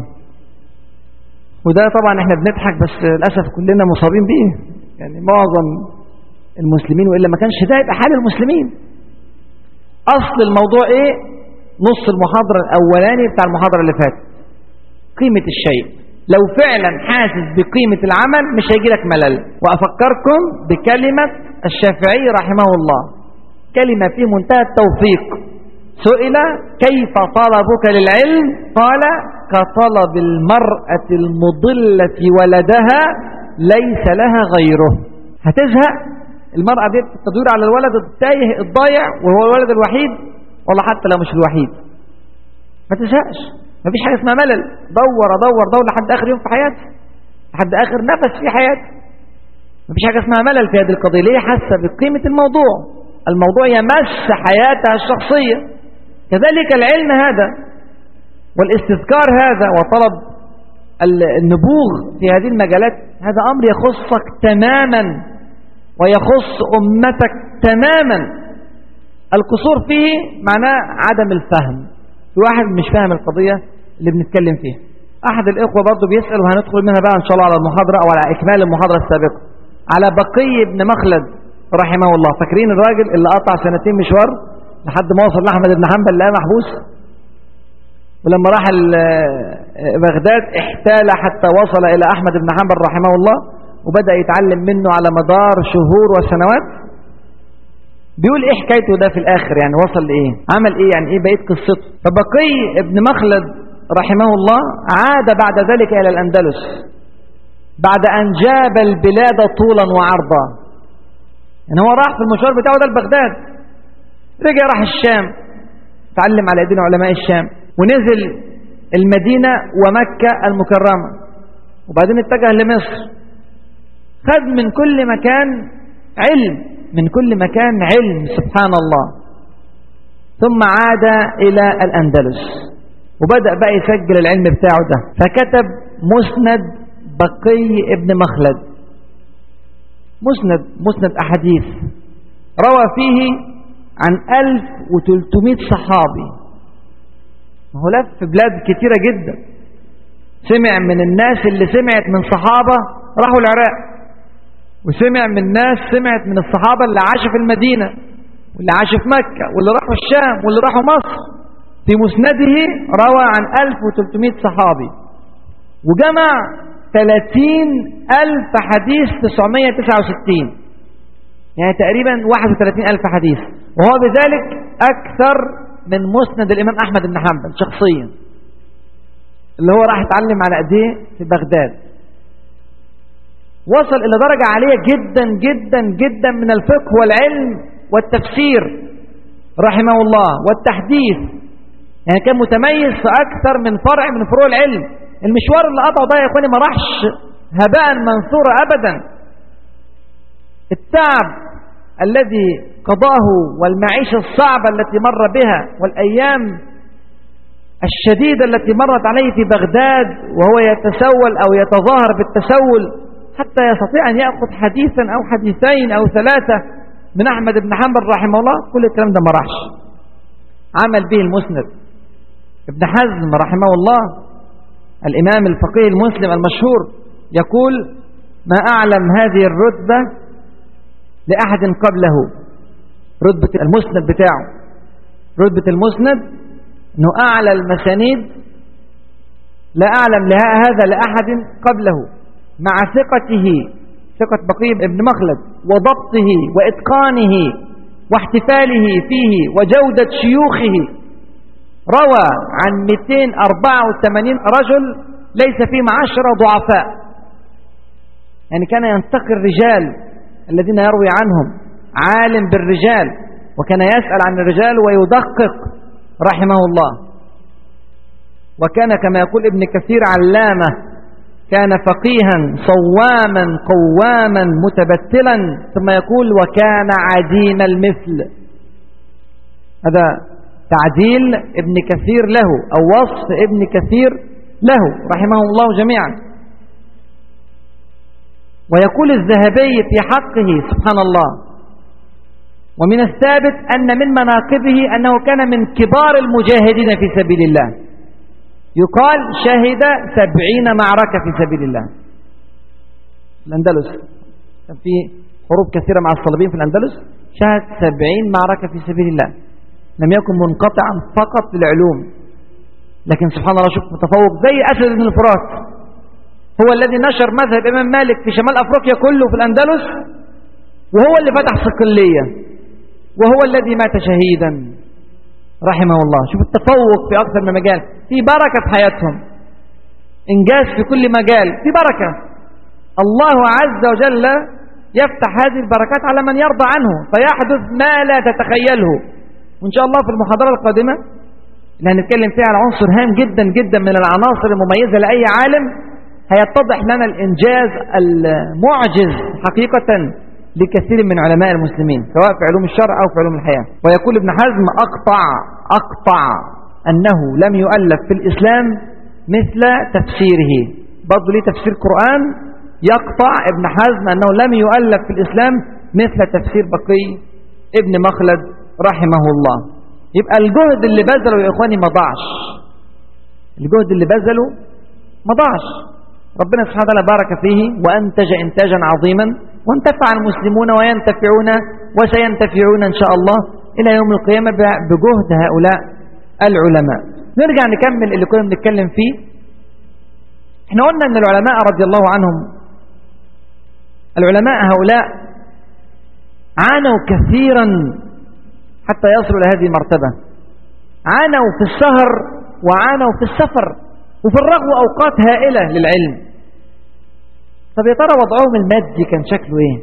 وده طبعا احنا بنضحك بس للأسف كلنا مصابين بيه يعني معظم المسلمين وإلا ما كانش ده يبقى حال المسلمين أصل الموضوع إيه نص المحاضرة الأولاني بتاع المحاضرة اللي فاتت قيمة الشيء لو فعلا حاسس بقيمة العمل مش هيجي لك ملل وأفكركم بكلمة الشافعي رحمه الله كلمة في منتهى التوفيق سئل كيف طلبك للعلم قال كطلب المرأة المضلة ولدها ليس لها غيره هتزهق المرأة دي تدور على الولد التايه الضايع وهو الولد الوحيد والله حتى لو مش الوحيد ما تزهقش ما فيش حاجة اسمها ملل دور دور دور لحد آخر يوم في حياتي لحد آخر نفس في حياتي ما فيش حاجة اسمها ملل في هذه القضية ليه حاسة بقيمة الموضوع الموضوع يمس حياتها الشخصية كذلك العلم هذا والاستذكار هذا وطلب النبوغ في هذه المجالات هذا أمر يخصك تماما ويخص أمتك تماما القصور فيه معناه عدم الفهم في واحد مش فاهم القضية اللي بنتكلم فيها أحد الإخوة برضه بيسأل وهندخل منها بقى إن شاء الله على المحاضرة أو على إكمال المحاضرة السابقة على بقي بن مخلد رحمه الله فاكرين الراجل اللي قطع سنتين مشوار لحد ما وصل لأحمد بن حنبل لقاه محبوس ولما راح بغداد احتال حتى وصل إلى أحمد بن حنبل رحمه الله وبدأ يتعلم منه على مدار شهور وسنوات بيقول ايه حكايته ده في الاخر يعني وصل لايه عمل ايه يعني ايه بقيت قصته فبقي ابن مخلد رحمه الله عاد بعد ذلك الى الاندلس بعد ان جاب البلاد طولا وعرضا يعني هو راح في المشوار بتاعه ده لبغداد رجع راح الشام تعلم على ايدين علماء الشام ونزل المدينة ومكة المكرمة وبعدين اتجه لمصر خد من كل مكان علم من كل مكان علم سبحان الله ثم عاد إلى الأندلس وبدأ بقى يسجل العلم بتاعه ده فكتب مسند بقي ابن مخلد مسند مسند أحاديث روى فيه عن 1300 صحابي هو لف في بلاد كتيرة جدا سمع من الناس اللي سمعت من صحابة راحوا العراق وسمع من ناس سمعت من الصحابة اللي عاشوا في المدينة واللي عاشوا في مكة واللي راحوا الشام واللي راحوا مصر في مسنده روى عن 1300 صحابي وجمع 30 ألف حديث 969 يعني تقريبا 31 ألف حديث وهو بذلك أكثر من مسند الإمام أحمد بن حنبل شخصيا اللي هو راح يتعلم على أيديه في بغداد وصل إلى درجة عالية جدا جدا جدا من الفقه والعلم والتفسير رحمه الله والتحديث يعني كان متميز في أكثر من فرع من فروع العلم المشوار اللي قطعه ده يا إخواني ما راحش هباء منثورا أبدا التعب الذي قضاه والمعيشة الصعبة التي مر بها والأيام الشديدة التي مرت عليه في بغداد وهو يتسول أو يتظاهر بالتسول حتى يستطيع أن يأخذ حديثا أو حديثين أو ثلاثة من أحمد بن حنبل رحمه الله كل الكلام ده ما راحش عمل به المسند ابن حزم رحمه الله الإمام الفقيه المسلم المشهور يقول ما أعلم هذه الرتبة لأحد قبله رتبة المسند بتاعه رتبة المسند أنه أعلى المسانيد لا أعلم لها هذا لأحد قبله مع ثقته ثقة بقية ابن مخلد وضبطه وإتقانه واحتفاله فيه وجودة شيوخه روى عن 284 رجل ليس فيهم عشرة ضعفاء يعني كان ينتقي الرجال الذين يروي عنهم عالم بالرجال وكان يسأل عن الرجال ويدقق رحمه الله وكان كما يقول ابن كثير علامة كان فقيها صواما قواما متبتلا ثم يقول وكان عديم المثل هذا تعديل ابن كثير له أو وصف ابن كثير له رحمه الله جميعا ويقول الذهبي في حقه سبحان الله ومن الثابت أن من مناقبه أنه كان من كبار المجاهدين في سبيل الله يقال شهد سبعين معركة في سبيل الله الأندلس كان في حروب كثيرة مع الصليبين في الأندلس شهد سبعين معركة في سبيل الله لم يكن منقطعا فقط للعلوم لكن سبحان الله شوف متفوق زي أسد بن الفرات هو الذي نشر مذهب إمام مالك في شمال أفريقيا كله في الأندلس وهو اللي فتح صقلية وهو الذي مات شهيدا رحمه الله شوف التفوق في أكثر من مجال في بركة في حياتهم إنجاز في كل مجال في بركة الله عز وجل يفتح هذه البركات على من يرضى عنه فيحدث ما لا تتخيله وإن شاء الله في المحاضرة القادمة اللي هنتكلم فيها على عنصر هام جدا جدا من العناصر المميزة لأي عالم هيتضح لنا الإنجاز المعجز حقيقة لكثير من علماء المسلمين سواء في علوم الشرع أو في علوم الحياة ويقول ابن حزم أقطع أقطع أنه لم يؤلف في الإسلام مثل تفسيره برضه ليه تفسير قرآن يقطع ابن حزم أنه لم يؤلف في الإسلام مثل تفسير بقي ابن مخلد رحمه الله يبقى الجهد اللي بذله يا إخواني ما ضاعش الجهد اللي بذله ما ضاعش ربنا سبحانه وتعالى بارك فيه وأنتج إنتاجا عظيما وانتفع المسلمون وينتفعون وسينتفعون إن شاء الله إلى يوم القيامة بجهد هؤلاء العلماء نرجع نكمل اللي كنا بنتكلم فيه احنا قلنا أن العلماء رضي الله عنهم العلماء هؤلاء عانوا كثيرا حتى يصلوا إلى هذه المرتبة عانوا في السهر وعانوا في السفر وفي الرغم أوقات هائلة للعلم طب يا ترى وضعهم المادي كان شكله ايه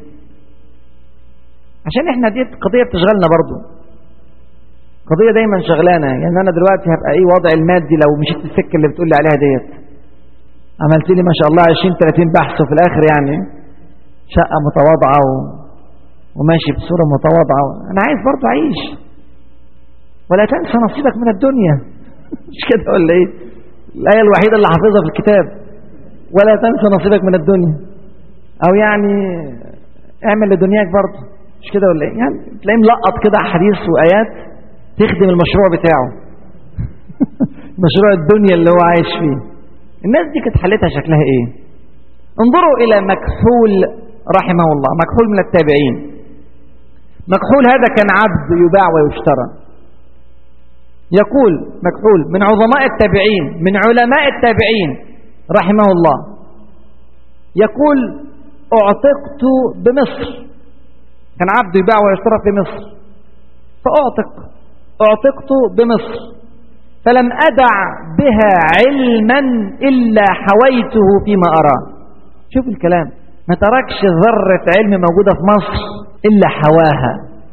عشان احنا دي قضية بتشغلنا برضو قضية دايما شغلانة يعني انا دلوقتي هبقى ايه وضع المادي لو مشيت السكة اللي بتقول لي عليها ديت عملت لي ما شاء الله 20 30 بحث وفي الاخر يعني شقة متواضعة و... وماشي بصورة متواضعة انا عايز برضو اعيش ولا تنسى نصيبك من الدنيا مش كده ولا ايه الآية الوحيدة اللي حافظها في الكتاب ولا تنسى نصيبك من الدنيا أو يعني اعمل لدنياك برضه مش كده ولا ايه يعني تلاقيه ملقط كده أحاديث وآيات تخدم المشروع بتاعه مشروع الدنيا اللي هو عايش فيه الناس دي كانت حالتها شكلها ايه انظروا إلى مكحول رحمه الله مكحول من التابعين مكحول هذا كان عبد يباع ويشترى يقول مكحول من عظماء التابعين من علماء التابعين رحمه الله يقول اعتقت بمصر كان عبد يباع ويشترى في مصر فاعتق اعتقت بمصر فلم أدع بها علما إلا حويته فيما أرى شوف الكلام ما تركش ذرة علم موجودة في مصر إلا حواها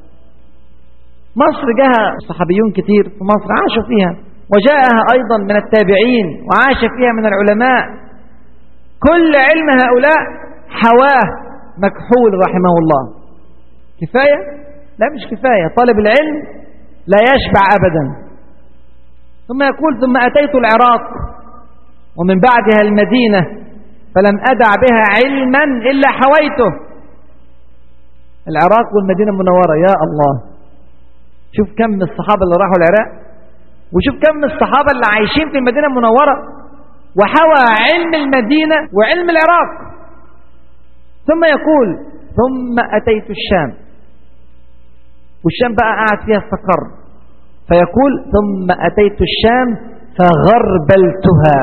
مصر جاءها صحابيون كتير في مصر عاشوا فيها وجاءها أيضا من التابعين وعاش فيها من العلماء كل علم هؤلاء حواه مكحول رحمه الله كفاية؟ لا مش كفاية طالب العلم لا يشبع أبدا ثم يقول ثم أتيت العراق ومن بعدها المدينة فلم أدع بها علما إلا حويته العراق والمدينة المنورة يا الله شوف كم من الصحابة اللي راحوا العراق وشوف كم من الصحابة اللي عايشين في المدينة المنورة وحوى علم المدينة وعلم العراق ثم يقول ثم أتيت الشام والشام بقى قاعد فيها استقر فيقول ثم أتيت الشام فغربلتها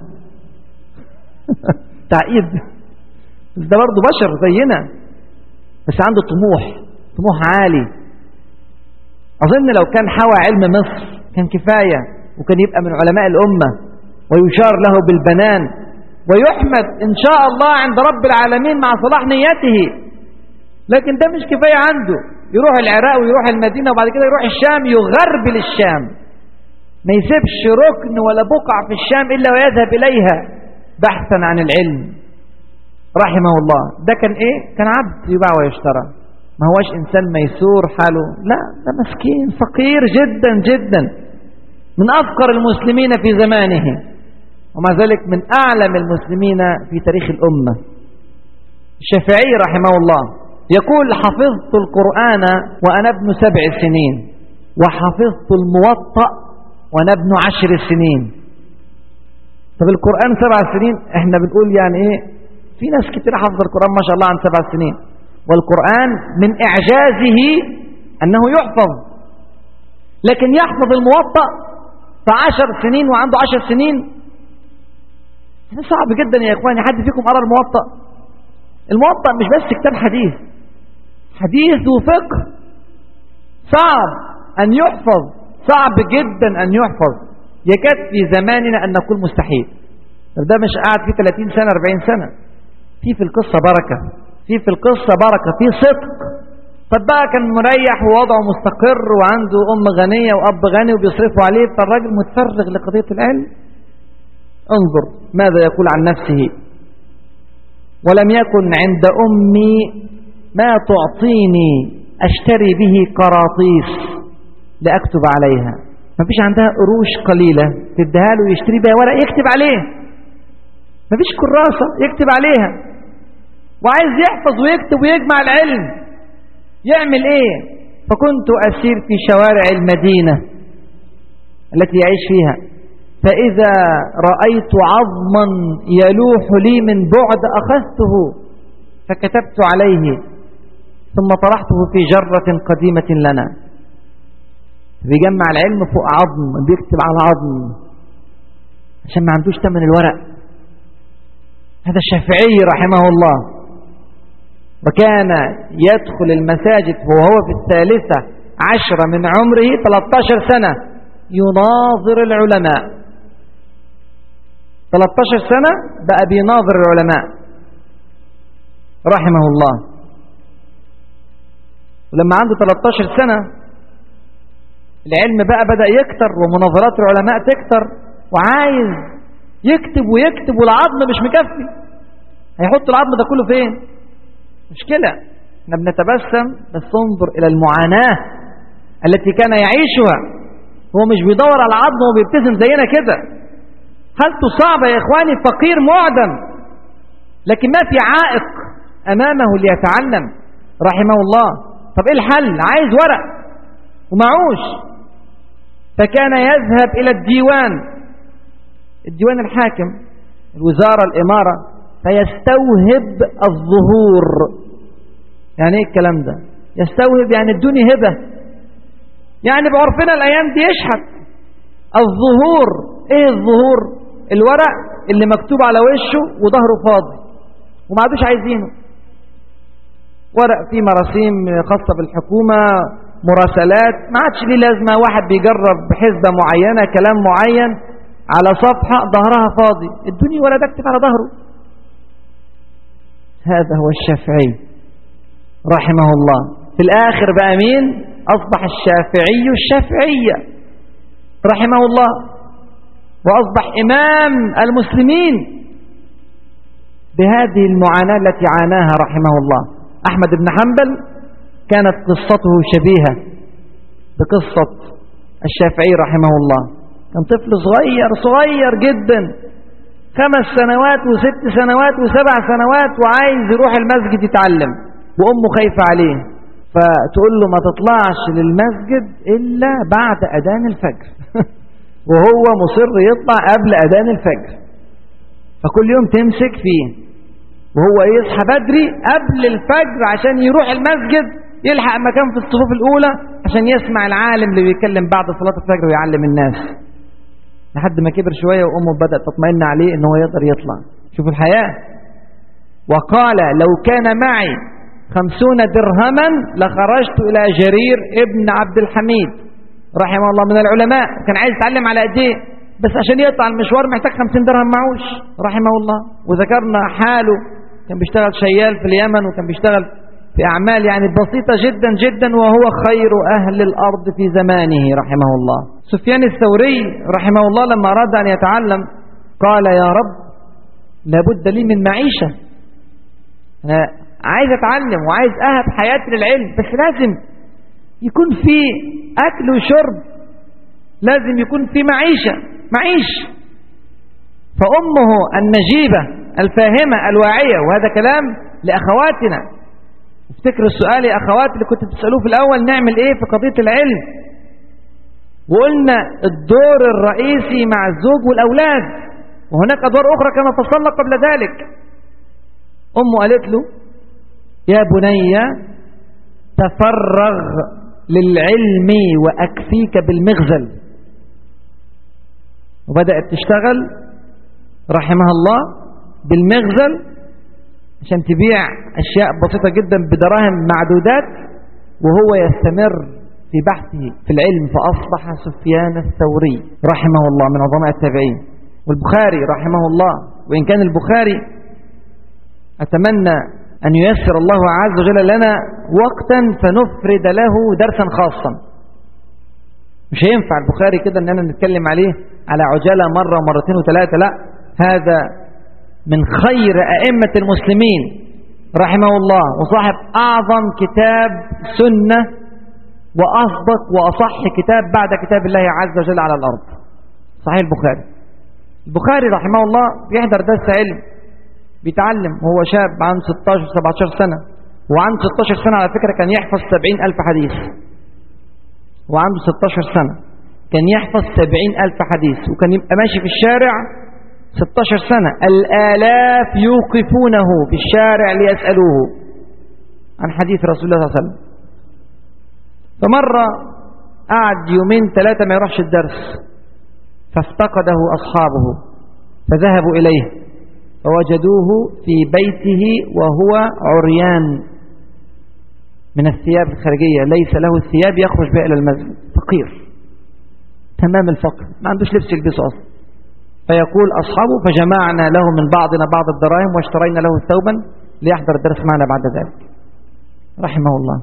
تعقيد ده برضه بشر زينا بس عنده طموح طموح عالي أظن لو كان حوى علم مصر كان كفاية وكان يبقى من علماء الأمة ويشار له بالبنان ويحمد إن شاء الله عند رب العالمين مع صلاح نيته لكن ده مش كفاية عنده يروح العراق ويروح المدينة وبعد كده يروح الشام يغربل الشام ما يسيبش ركن ولا بقع في الشام إلا ويذهب إليها بحثا عن العلم رحمه الله ده كان إيه؟ كان عبد يباع ويشترى ما هوش إنسان ميسور حاله لا ده مسكين فقير جدا جدا من أفقر المسلمين في زمانه ومع ذلك من أعلم المسلمين في تاريخ الأمة الشافعي رحمه الله يقول حفظت القرآن وأنا ابن سبع سنين وحفظت الموطأ وأنا ابن عشر سنين طب القرآن سبع سنين احنا بنقول يعني ايه في ناس كتير حفظ القرآن ما شاء الله عن سبع سنين والقرآن من إعجازه أنه يحفظ لكن يحفظ الموطأ في عشر سنين وعنده عشر سنين صعب جدا يا إخواني حد فيكم قرأ الموطأ الموطأ مش بس كتاب حديث حديث وفقه صعب أن يحفظ صعب جدا أن يحفظ يكاد في زماننا أن نقول مستحيل طب ده مش قاعد فيه 30 سنة 40 سنة في في القصة بركة في في القصة بركة في صدق طب بقى كان مريح ووضعه مستقر وعنده أم غنية وأب غني وبيصرفوا عليه فالراجل متفرغ لقضية العلم انظر ماذا يقول عن نفسه ولم يكن عند أمي ما تعطيني أشتري به قراطيس لأكتب عليها ما فيش عندها قروش قليلة تديها له يشتري بها ورق يكتب عليه ما فيش كراسة يكتب عليها وعايز يحفظ ويكتب ويجمع العلم يعمل ايه فكنت أسير في شوارع المدينة التي يعيش فيها فإذا رأيت عظما يلوح لي من بعد أخذته فكتبت عليه ثم طرحته في جرة قديمة لنا بيجمع العلم فوق عظم بيكتب على عظم عشان ما عندوش تمن الورق هذا الشافعي رحمه الله وكان يدخل المساجد وهو في الثالثة عشرة من عمره 13 سنة يناظر العلماء 13 سنة بقى بيناظر العلماء رحمه الله ولما عنده 13 سنة العلم بقى بدأ يكتر ومناظرات العلماء تكتر وعايز يكتب ويكتب والعظم مش مكفي هيحط العظم ده كله فين مشكلة احنا بنتبسم بس انظر إلى المعاناة التي كان يعيشها هو مش بيدور على عظم وبيبتسم زينا كده حالته صعبة يا إخواني فقير معدم لكن ما في عائق أمامه ليتعلم رحمه الله طب إيه الحل عايز ورق ومعوش فكان يذهب إلى الديوان الديوان الحاكم الوزارة الإمارة فيستوهب الظهور يعني ايه الكلام ده يستوهب يعني ادوني هبة يعني بعرفنا الايام دي يشحت الظهور ايه الظهور الورق اللي مكتوب على وشه وظهره فاضي وما عادوش عايزينه ورق فيه مراسيم خاصة بالحكومة مراسلات ما عادش ليه لازمة واحد بيجرب بحسبة معينة كلام معين على صفحة ظهرها فاضي الدنيا ولا تكتب على ظهره هذا هو الشافعي رحمه الله في الآخر بقى مين أصبح الشافعي الشافعية رحمه الله وأصبح إمام المسلمين بهذه المعاناة التي عاناها رحمه الله أحمد بن حنبل كانت قصته شبيهة بقصة الشافعي رحمه الله كان طفل صغير صغير جدا خمس سنوات وست سنوات وسبع سنوات وعايز يروح المسجد يتعلم وأمه خايفة عليه فتقول له ما تطلعش للمسجد إلا بعد أذان الفجر وهو مصر يطلع قبل أذان الفجر فكل يوم تمسك فيه وهو يصحى بدري قبل الفجر عشان يروح المسجد يلحق مكان في الصفوف الأولى عشان يسمع العالم اللي بيتكلم بعد صلاة الفجر ويعلم الناس لحد ما كبر شوية وأمه بدأت تطمئن عليه إن هو يقدر يطلع شوفوا الحياة وقال لو كان معي خمسون درهما لخرجت إلى جرير ابن عبد الحميد رحمه الله من العلماء كان عايز يتعلم على ايديه بس عشان يقطع المشوار محتاج 50 درهم معوش رحمه الله وذكرنا حاله كان بيشتغل شيال في اليمن وكان بيشتغل في أعمال يعني بسيطة جدا جدا وهو خير أهل الأرض في زمانه رحمه الله سفيان الثوري رحمه الله لما أراد أن يتعلم قال يا رب لابد لي من معيشة أنا عايز أتعلم وعايز أهب حياتي للعلم بس لازم يكون في أكل وشرب لازم يكون في معيشة معيش فأمه النجيبة الفاهمة الواعية وهذا كلام لأخواتنا افتكروا السؤال يا أخوات اللي كنت بتسألوه في الأول نعمل إيه في قضية العلم وقلنا الدور الرئيسي مع الزوج والأولاد وهناك أدوار أخرى كما فصلنا قبل ذلك أمه قالت له يا بني تفرغ للعلم وأكفيك بالمغزل وبدأت تشتغل رحمها الله بالمغزل عشان تبيع أشياء بسيطة جدا بدراهم معدودات وهو يستمر في بحثه في العلم فأصبح سفيان الثوري رحمه الله من عظماء التابعين والبخاري رحمه الله وإن كان البخاري أتمنى أن ييسر الله عز وجل لنا وقتا فنفرد له درسا خاصا مش هينفع البخاري كده أننا نتكلم عليه على عجالة مرة ومرتين وثلاثة لا هذا من خير أئمة المسلمين رحمه الله وصاحب أعظم كتاب سنة وأصدق وأصح كتاب بعد كتاب الله عز وجل على الأرض صحيح البخاري البخاري رحمه الله بيحضر درس علم بيتعلم وهو شاب عنده 16 17 سنة وعنده 16 سنة على فكرة كان يحفظ 70 ألف حديث وعنده 16 سنة كان يحفظ 70 ألف حديث وكان يبقى ماشي في الشارع 16 سنة الآلاف يوقفونه في الشارع ليسألوه عن حديث رسول الله صلى الله عليه وسلم فمرة قعد يومين ثلاثة ما يروحش الدرس فافتقده أصحابه فذهبوا إليه فوجدوه في بيته وهو عريان من الثياب الخارجية ليس له الثياب يخرج بها إلى المسجد فقير تمام الفقر ما عندوش لبس يلبسه أصلا فيقول أصحابه فجمعنا له من بعضنا بعض الدراهم واشترينا له ثوبا ليحضر الدرس معنا بعد ذلك رحمه الله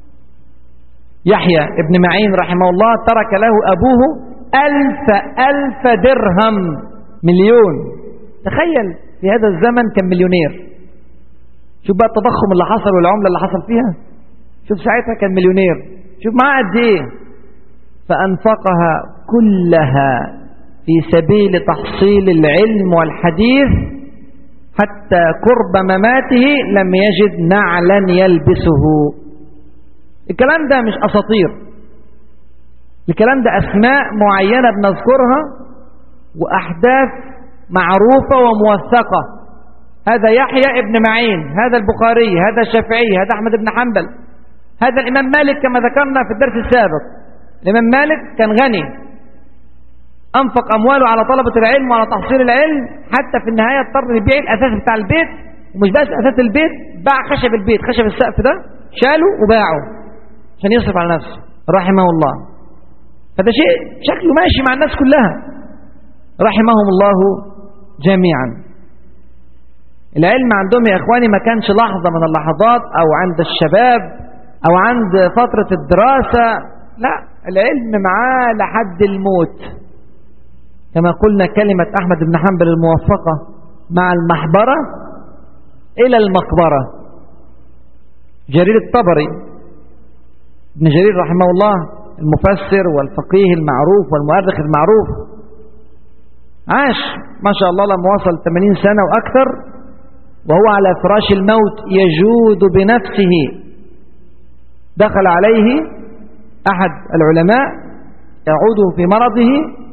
يحيى ابن معين رحمه الله ترك له أبوه ألف ألف درهم مليون تخيل في هذا الزمن كان مليونير شوف بقى التضخم اللي حصل والعملة اللي حصل فيها شوف ساعتها كان مليونير شوف معاه قد ايه فأنفقها كلها في سبيل تحصيل العلم والحديث حتى قرب مماته لم يجد نعلا يلبسه الكلام ده مش أساطير الكلام ده أسماء معينة بنذكرها وأحداث معروفة وموثقة هذا يحيى ابن معين هذا البخاري هذا الشافعي هذا أحمد بن حنبل هذا الإمام مالك كما ذكرنا في الدرس السابق الإمام مالك كان غني أنفق أمواله على طلبة العلم وعلى تحصيل العلم حتى في النهاية اضطر يبيع الأساس بتاع البيت ومش بس أساس البيت باع خشب البيت خشب السقف ده شاله وباعه عشان يصرف على نفسه رحمه الله هذا شيء شكله ماشي مع الناس كلها رحمهم الله جميعا العلم عندهم يا إخواني ما كانش لحظة من اللحظات أو عند الشباب أو عند فترة الدراسة لا العلم معاه لحد الموت كما قلنا كلمة أحمد بن حنبل الموفقة مع المحبرة إلى المقبرة جرير الطبري ابن جرير رحمه الله المفسر والفقيه المعروف والمؤرخ المعروف عاش ما شاء الله لما وصل 80 سنة وأكثر وهو على فراش الموت يجود بنفسه دخل عليه أحد العلماء يعود في مرضه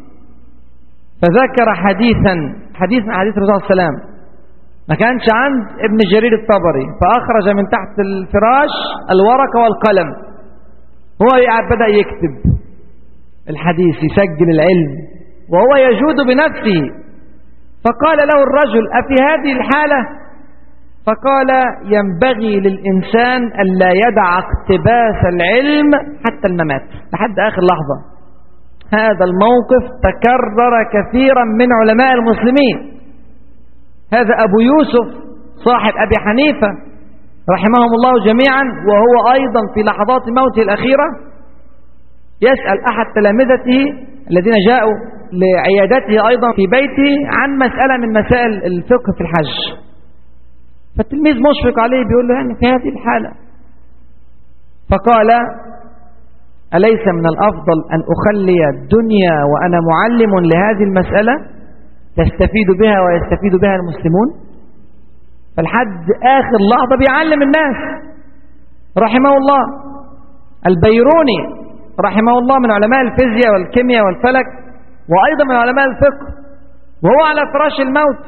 فذكر حديثا حديث من حديث الرسول صلى الله عليه وسلم ما كانش عند ابن جرير الطبري فأخرج من تحت الفراش الورقة والقلم هو بدأ يكتب الحديث يسجل العلم وهو يجود بنفسه فقال له الرجل أفي هذه الحالة فقال ينبغي للإنسان ألا يدع اقتباس العلم حتى الممات لحد آخر لحظة هذا الموقف تكرر كثيرا من علماء المسلمين هذا أبو يوسف صاحب أبي حنيفة رحمهم الله جميعا وهو أيضا في لحظات موته الأخيرة يسأل أحد تلامذته الذين جاءوا لعيادته أيضا في بيته عن مسألة من مسائل الفقه في الحج فالتلميذ مشفق عليه بيقول له يعني في هذه الحالة فقال أليس من الأفضل أن أخلي الدنيا وأنا معلم لهذه المسألة تستفيد بها ويستفيد بها المسلمون فالحد آخر لحظة بيعلم الناس رحمه الله البيروني رحمه الله من علماء الفيزياء والكيمياء والفلك وأيضا من علماء الفقه وهو على فراش الموت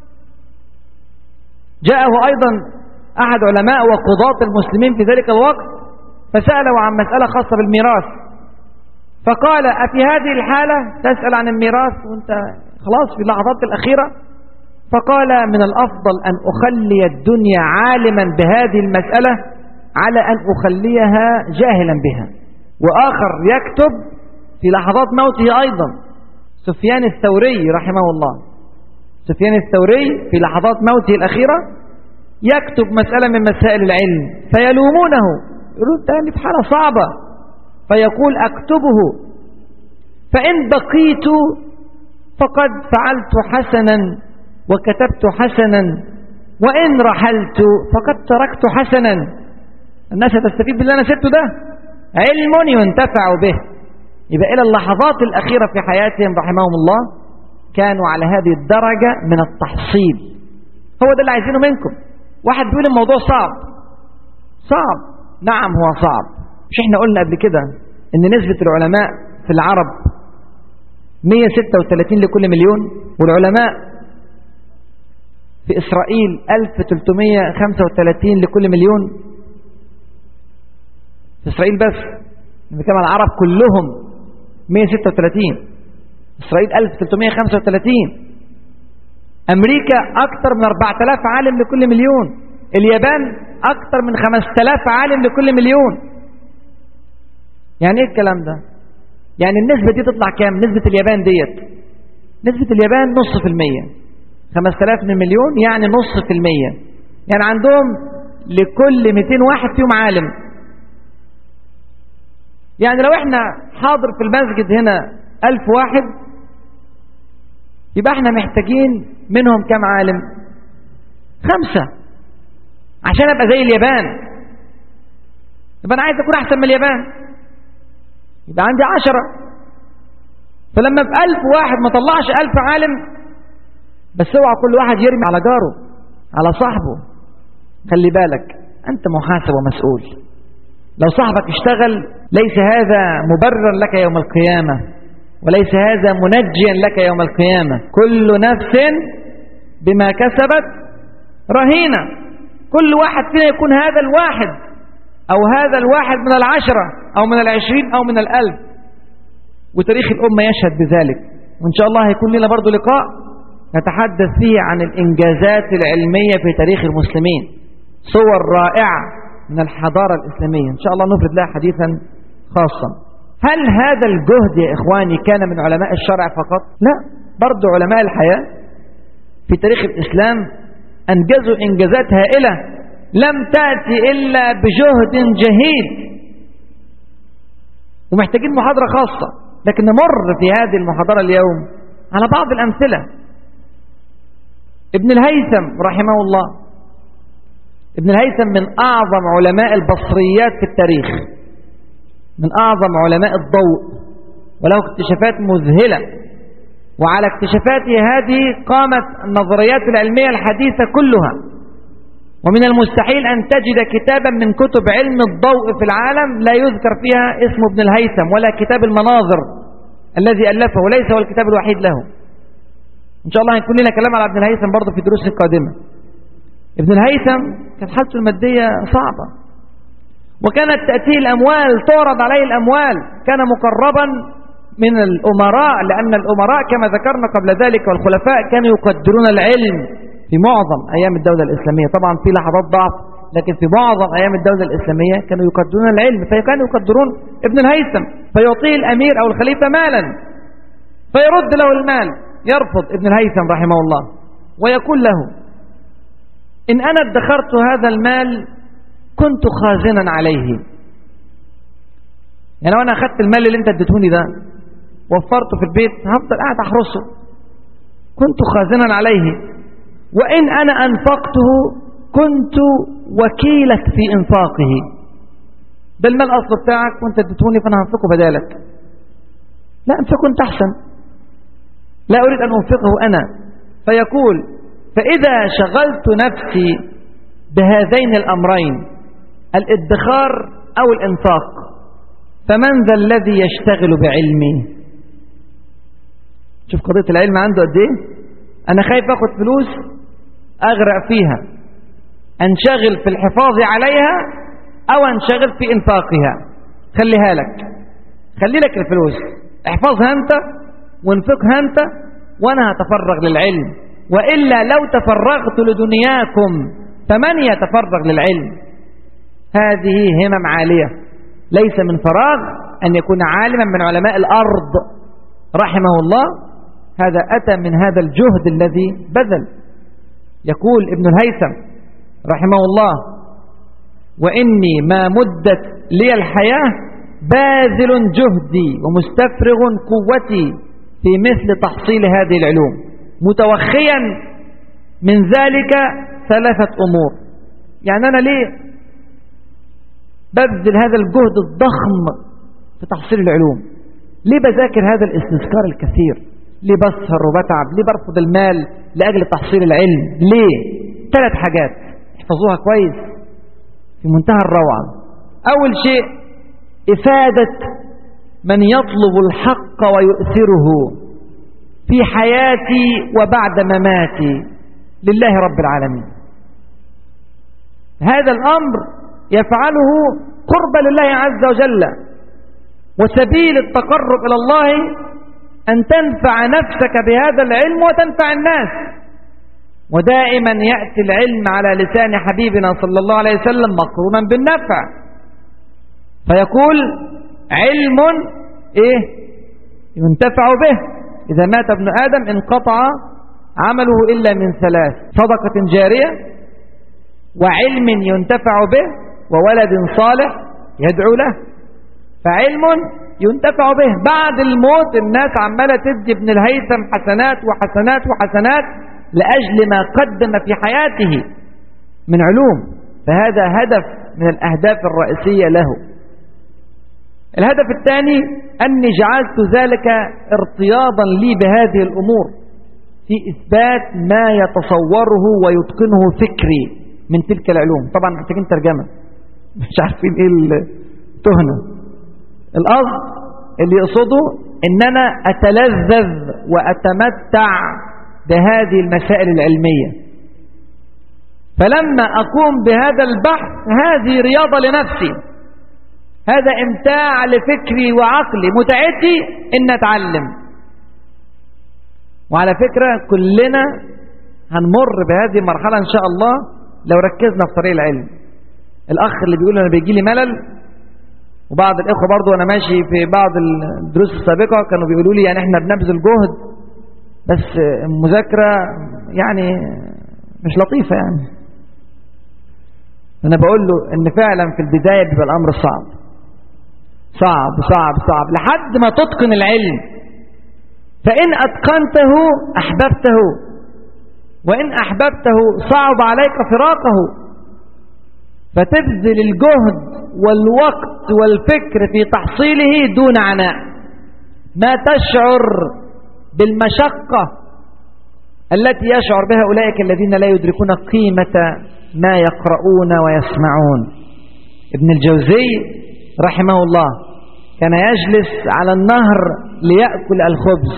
جاءه أيضا أحد علماء وقضاة المسلمين في ذلك الوقت فسأله عن مسألة خاصة بالميراث فقال أفي هذه الحالة تسأل عن الميراث وانت خلاص في اللحظات الأخيرة فقال من الأفضل أن أخلي الدنيا عالما بهذه المسألة على أن أخليها جاهلا بها وآخر يكتب في لحظات موته أيضا سفيان الثوري رحمه الله سفيان الثوري في لحظات موته الأخيرة يكتب مسألة من مسائل العلم فيلومونه يقولون تاني في حالة صعبة فيقول أكتبه فإن بقيت فقد فعلت حسنا وكتبت حسنا وإن رحلت فقد تركت حسنا الناس هتستفيد باللي أنا سبته ده علم ينتفع به يبقى إلى اللحظات الأخيرة في حياتهم رحمهم الله كانوا على هذه الدرجة من التحصيل هو ده اللي عايزينه منكم واحد بيقول الموضوع صعب صعب نعم هو صعب مش احنا قلنا قبل كده ان نسبة العلماء في العرب 136 لكل مليون والعلماء في إسرائيل 1335 لكل مليون في إسرائيل بس بنتكلم على العرب كلهم 136 إسرائيل 1335 أمريكا أكثر من 4000 عالم لكل مليون اليابان أكثر من 5000 عالم لكل مليون يعني إيه الكلام ده يعني النسبة دي تطلع كام نسبة اليابان ديت نسبة اليابان نص في المية 5000 من مليون يعني نص في المية يعني عندهم لكل 200 واحد فيهم عالم يعني لو احنا حاضر في المسجد هنا ألف واحد يبقى احنا محتاجين منهم كم عالم خمسة عشان ابقى زي اليابان يبقى انا عايز اكون احسن من اليابان يبقى عندي عشرة فلما بألف واحد ما طلعش ألف عالم بس اوعى كل واحد يرمي على جاره على صاحبه خلي بالك أنت محاسب ومسؤول لو صاحبك اشتغل ليس هذا مبررا لك يوم القيامة وليس هذا منجيا لك يوم القيامة كل نفس بما كسبت رهينة كل واحد فينا يكون هذا الواحد أو هذا الواحد من العشرة أو من العشرين أو من الألف وتاريخ الأمة يشهد بذلك وإن شاء الله هيكون لنا برضو لقاء نتحدث فيه عن الإنجازات العلمية في تاريخ المسلمين صور رائعة من الحضارة الإسلامية إن شاء الله نفرد لها حديثا خاصا هل هذا الجهد يا إخواني كان من علماء الشرع فقط؟ لا برضو علماء الحياة في تاريخ الإسلام أنجزوا إنجازات هائلة لم تأتي إلا بجهد جهيد ومحتاجين محاضرة خاصة لكن نمر في هذه المحاضرة اليوم على بعض الأمثلة ابن الهيثم رحمه الله ابن الهيثم من أعظم علماء البصريات في التاريخ من أعظم علماء الضوء وله اكتشافات مذهلة وعلى اكتشافاته هذه قامت النظريات العلمية الحديثة كلها ومن المستحيل أن تجد كتابا من كتب علم الضوء في العالم لا يذكر فيها اسم ابن الهيثم ولا كتاب المناظر الذي ألفه وليس هو الكتاب الوحيد له إن شاء الله هيكون لنا كلام على ابن الهيثم برضه في دروس القادمة ابن الهيثم كانت حالته المادية صعبة وكانت تأتيه الأموال تعرض عليه الأموال كان مقربا من الأمراء لأن الأمراء كما ذكرنا قبل ذلك والخلفاء كانوا يقدرون العلم في معظم أيام الدولة الإسلامية طبعا في لحظات ضعف لكن في معظم أيام الدولة الإسلامية كانوا يقدرون العلم فكانوا يقدرون ابن الهيثم فيعطيه الأمير أو الخليفة مالا فيرد له المال يرفض ابن الهيثم رحمه الله ويقول له إن أنا ادخرت هذا المال كنت خازنا عليه يعني وانا اخدت المال اللي انت اديتهوني ده وفرته في البيت هفضل قاعد احرسه كنت خازنا عليه وان انا انفقته كنت وكيلك في انفاقه ده المال الاصل بتاعك وانت اديتهوني فانا هنفقه بدالك لا انفقه انت احسن لا اريد ان انفقه انا فيقول فاذا شغلت نفسي بهذين الامرين الادخار او الانفاق فمن ذا الذي يشتغل بعلمي شوف قضية العلم عنده قد ايه انا خايف اخد فلوس اغرق فيها انشغل في الحفاظ عليها او انشغل في انفاقها خليها لك خلي لك الفلوس احفظها انت وانفقها انت وانا هتفرغ للعلم والا لو تفرغت لدنياكم فمن يتفرغ للعلم هذه همم عاليه ليس من فراغ أن يكون عالما من علماء الأرض رحمه الله هذا أتى من هذا الجهد الذي بذل يقول ابن الهيثم رحمه الله وإني ما مدت لي الحياة باذل جهدي ومستفرغ قوتي في مثل تحصيل هذه العلوم متوخيا من ذلك ثلاثة أمور يعني أنا ليه ببذل هذا الجهد الضخم في تحصيل العلوم ليه بذاكر هذا الاستذكار الكثير ليه بسهر وبتعب ليه برفض المال لأجل تحصيل العلم ليه ثلاث حاجات احفظوها كويس في منتهى الروعة أول شيء إفادة من يطلب الحق ويؤثره في حياتي وبعد مماتي لله رب العالمين هذا الأمر يفعله قرب لله عز وجل وسبيل التقرب إلى الله أن تنفع نفسك بهذا العلم وتنفع الناس ودائما يأتي العلم على لسان حبيبنا صلى الله عليه وسلم مقرونا بالنفع فيقول علم إيه ينتفع به إذا مات ابن آدم انقطع عمله إلا من ثلاث صدقة جارية وعلم ينتفع به وولد صالح يدعو له فعلم ينتفع به بعد الموت الناس عمالة تدي ابن الهيثم حسنات وحسنات وحسنات لأجل ما قدم في حياته من علوم فهذا هدف من الأهداف الرئيسية له الهدف الثاني أني جعلت ذلك ارتياضا لي بهذه الأمور في إثبات ما يتصوره ويتقنه فكري من تلك العلوم طبعا محتاجين ترجمة مش عارفين ايه التهنة القصد اللي يقصده ان انا اتلذذ واتمتع بهذه المسائل العلمية فلما أقوم بهذا البحث هذه رياضة لنفسي هذا امتاع لفكري وعقلي متعتي إن أتعلم وعلى فكرة كلنا هنمر بهذه المرحلة إن شاء الله لو ركزنا في طريق العلم الأخ اللي بيقول أنا بيجي لي ملل وبعض الإخوة برضو وأنا ماشي في بعض الدروس السابقة كانوا بيقولوا لي يعني إحنا بنبذل جهد بس المذاكرة يعني مش لطيفة يعني أنا بقول له إن فعلا في البداية بيبقى الأمر صعب صعب صعب صعب لحد ما تتقن العلم فإن أتقنته أحببته وإن أحببته صعب عليك فراقه فتبذل الجهد والوقت والفكر في تحصيله دون عناء ما تشعر بالمشقة التي يشعر بها أولئك الذين لا يدركون قيمة ما يقرؤون ويسمعون ابن الجوزي رحمه الله كان يجلس على النهر ليأكل الخبز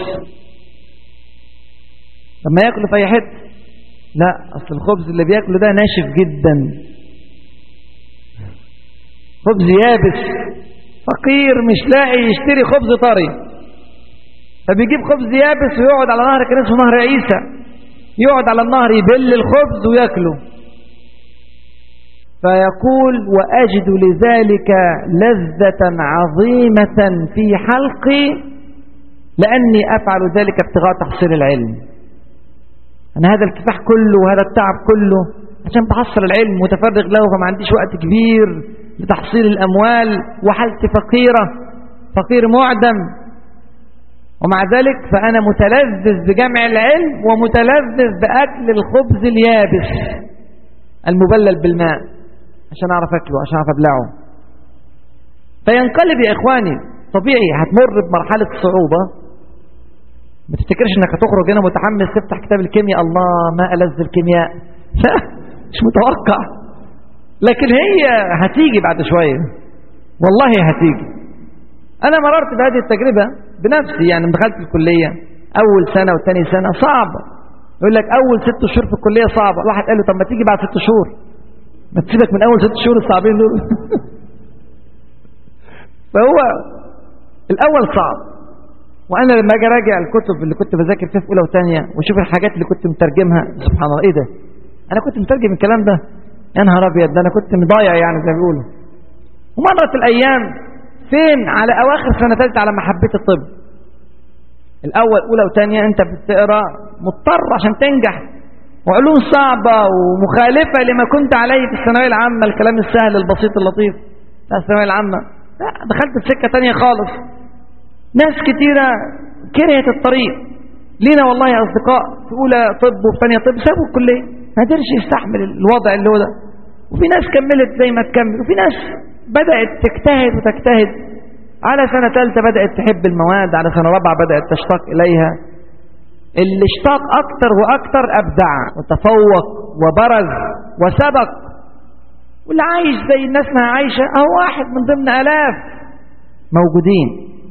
لما يأكل في أي حته لا أصل الخبز اللي بيأكله ده ناشف جدا خبز يابس فقير مش لاقي يشتري خبز طري فبيجيب خبز يابس ويقعد على نهر كان اسمه نهر عيسى يقعد على النهر يبل الخبز وياكله فيقول وأجد لذلك لذة عظيمة في حلقي لأني أفعل ذلك ابتغاء تحصيل العلم أنا هذا الكفاح كله وهذا التعب كله عشان بحصل العلم متفرغ له فما عنديش وقت كبير لتحصيل الأموال وحالتي فقيرة فقير معدم ومع ذلك فأنا متلذذ بجمع العلم ومتلذذ بأكل الخبز اليابس المبلل بالماء عشان أعرف أكله عشان أعرف أبلعه فينقلب يا إخواني طبيعي هتمر بمرحلة صعوبة ما تفتكرش انك هتخرج هنا متحمس تفتح كتاب الكيمياء الله ما ألذ الكيمياء لا مش متوقع لكن هي هتيجي بعد شوية والله هتيجي أنا مررت بهذه التجربة بنفسي يعني دخلت الكلية أول سنة وثاني سنة صعبة يقول لك أول ست شهور في الكلية صعبة واحد قال له طب ما تيجي بعد ست شهور ما تسيبك من أول ست شهور الصعبين دول فهو الأول صعب وأنا لما أجي أراجع الكتب اللي كنت بذاكر فيها في أولى وثانية وأشوف الحاجات اللي كنت مترجمها سبحان الله إيه ده أنا كنت مترجم الكلام ده يا نهار أبيض ده أنا كنت مضايع يعني زي ما بيقولوا ومرت الأيام فين على أواخر سنة ثالثة على ما حبيت الطب الأول أولى وثانية أنت بتقرأ مضطر عشان تنجح وعلوم صعبة ومخالفة لما كنت عليه في الثانوية العامة الكلام السهل البسيط اللطيف بتاع الثانوية العامة لا دخلت في سكة تانية خالص ناس كتيرة كرهت الطريق لينا والله أصدقاء في أولى طب وفي ثانية طب سابوا الكلية ما قدرش يستحمل الوضع اللي هو ده وفي ناس كملت زي ما تكمل وفي ناس بدأت تجتهد وتجتهد على سنة ثالثة بدأت تحب المواد على سنة رابعة بدأت تشتاق إليها اللي اشتاق أكتر وأكتر أبدع وتفوق وبرز وسبق واللي عايش زي الناس ما عايشة أهو واحد من ضمن ألاف موجودين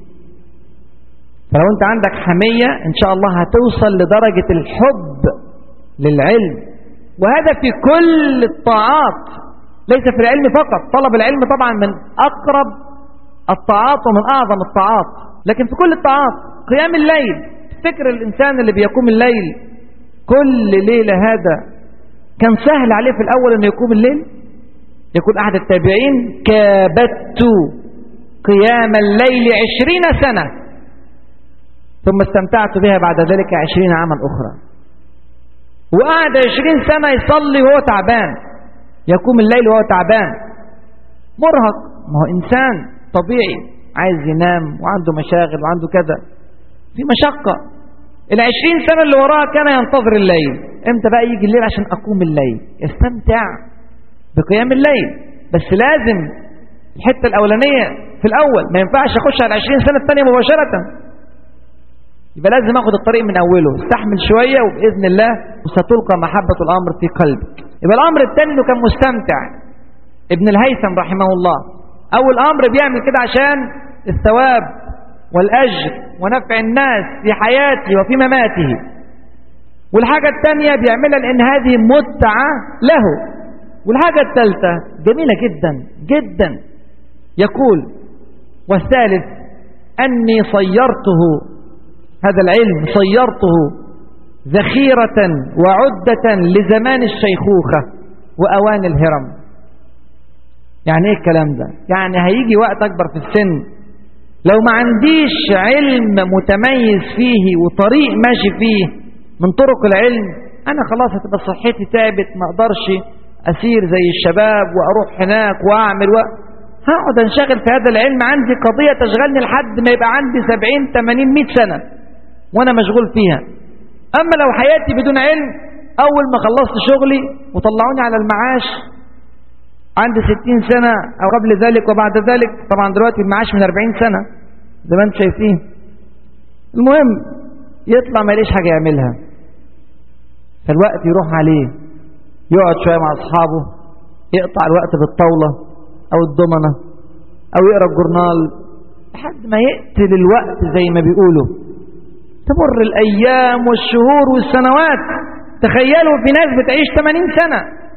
فلو أنت عندك حمية إن شاء الله هتوصل لدرجة الحب للعلم وهذا في كل الطاعات ليس في العلم فقط طلب العلم طبعا من أقرب الطاعات ومن أعظم الطاعات لكن في كل الطاعات قيام الليل تفتكر الإنسان اللي بيقوم الليل كل ليلة هذا كان سهل عليه في الأول أنه يقوم الليل يقول أحد التابعين كابدت قيام الليل عشرين سنة ثم استمتعت بها بعد ذلك عشرين عاما أخرى وقعد عشرين سنة يصلي وهو تعبان يقوم الليل وهو تعبان مرهق ما هو إنسان طبيعي عايز ينام وعنده مشاغل وعنده كذا في مشقة العشرين سنة اللي وراها كان ينتظر الليل امتى بقى يجي الليل عشان أقوم الليل يستمتع بقيام الليل بس لازم الحتة الأولانية في الأول ما ينفعش أخش على العشرين سنة الثانية مباشرة يبقى لازم أخذ الطريق من أوله استحمل شوية وبإذن الله ستلقى محبة الأمر في قلبك يبقى الأمر الثاني انه كان مستمتع ابن الهيثم رحمه الله أول أمر بيعمل كده عشان الثواب والأجر ونفع الناس في حياته وفي مماته والحاجة الثانية بيعملها لأن هذه متعة له والحاجة الثالثة جميلة جدا جدا يقول والثالث أني صيرته هذا العلم صيرته ذخيرة وعدة لزمان الشيخوخة وأوان الهرم يعني ايه الكلام ده يعني هيجي وقت أكبر في السن لو ما عنديش علم متميز فيه وطريق ماشي فيه من طرق العلم أنا خلاص هتبقى صحتي تعبت ما أقدرش أسير زي الشباب وأروح هناك وأعمل و... هقعد انشغل في هذا العلم عندي قضية تشغلني لحد ما يبقى عندي سبعين تمانين مئة سنة وأنا مشغول فيها أما لو حياتي بدون علم أول ما خلصت شغلي وطلعوني على المعاش عندي ستين سنة أو قبل ذلك وبعد ذلك طبعا دلوقتي المعاش من أربعين سنة زي ما انتم شايفين المهم يطلع ما يلاقيش حاجة يعملها فالوقت يروح عليه يقعد شوية مع أصحابه يقطع الوقت بالطاولة أو الضمنة أو يقرأ الجورنال لحد ما يقتل الوقت زي ما بيقولوا تمر الأيام والشهور والسنوات تخيلوا في ناس بتعيش 80 سنة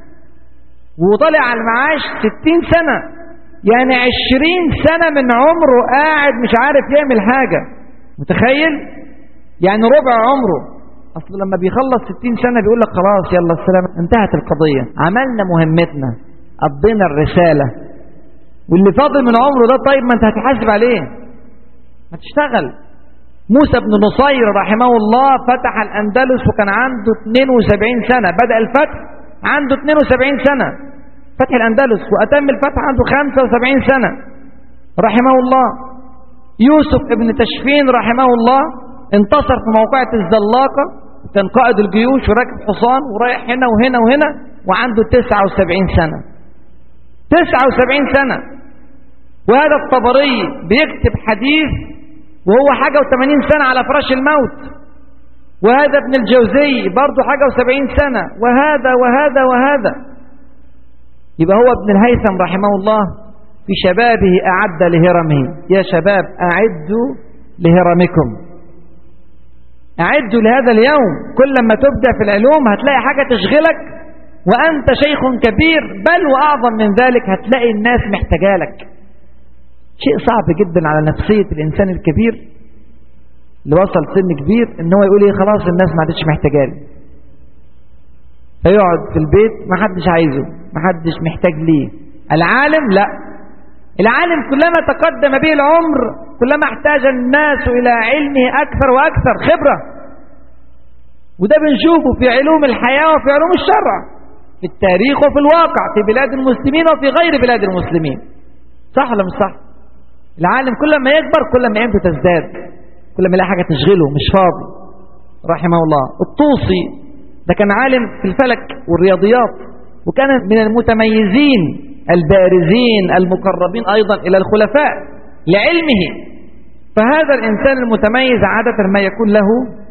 وطلع على المعاش 60 سنة يعني 20 سنة من عمره قاعد مش عارف يعمل حاجة متخيل يعني ربع عمره أصل لما بيخلص 60 سنة بيقول لك خلاص يلا السلام انتهت القضية عملنا مهمتنا قضينا الرسالة واللي فاضل من عمره ده طيب ما انت هتحاسب عليه ما تشتغل موسى بن نصير رحمه الله فتح الأندلس وكان عنده 72 سنة بدأ الفتح عنده 72 سنة فتح الأندلس وأتم الفتح عنده 75 سنة رحمه الله يوسف ابن تشفين رحمه الله انتصر في موقعة الزلاقة كان قائد الجيوش وراكب حصان ورايح هنا وهنا وهنا وعنده 79 سنة 79 سنة وهذا الطبري بيكتب حديث وهو حاجة وثمانين سنة على فراش الموت وهذا ابن الجوزي برضه حاجة وسبعين سنة وهذا وهذا وهذا يبقى هو ابن الهيثم رحمه الله في شبابه أعد لهرمه يا شباب أعدوا لهرمكم أعدوا لهذا اليوم كل ما تبدأ في العلوم هتلاقي حاجة تشغلك وأنت شيخ كبير بل وأعظم من ذلك هتلاقي الناس محتاجالك شيء صعب جدا على نفسية الإنسان الكبير اللي وصل سن كبير ان هو يقول ايه خلاص الناس ما عادش محتاجاني فيقعد في البيت ما حدش عايزه ما حدش محتاج ليه العالم لا العالم كلما تقدم به العمر كلما احتاج الناس إلى علمه أكثر وأكثر خبرة وده بنشوفه في علوم الحياة وفي علوم الشرع في التاريخ وفي الواقع في بلاد المسلمين وفي غير بلاد المسلمين صح ولا مش صح العالم كل ما يكبر كل ما قيمته تزداد كل ما يلاقي حاجة تشغله مش فاضي رحمه الله الطوسي ده كان عالم في الفلك والرياضيات وكان من المتميزين البارزين المقربين أيضا إلى الخلفاء لعلمه فهذا الإنسان المتميز عادة ما يكون له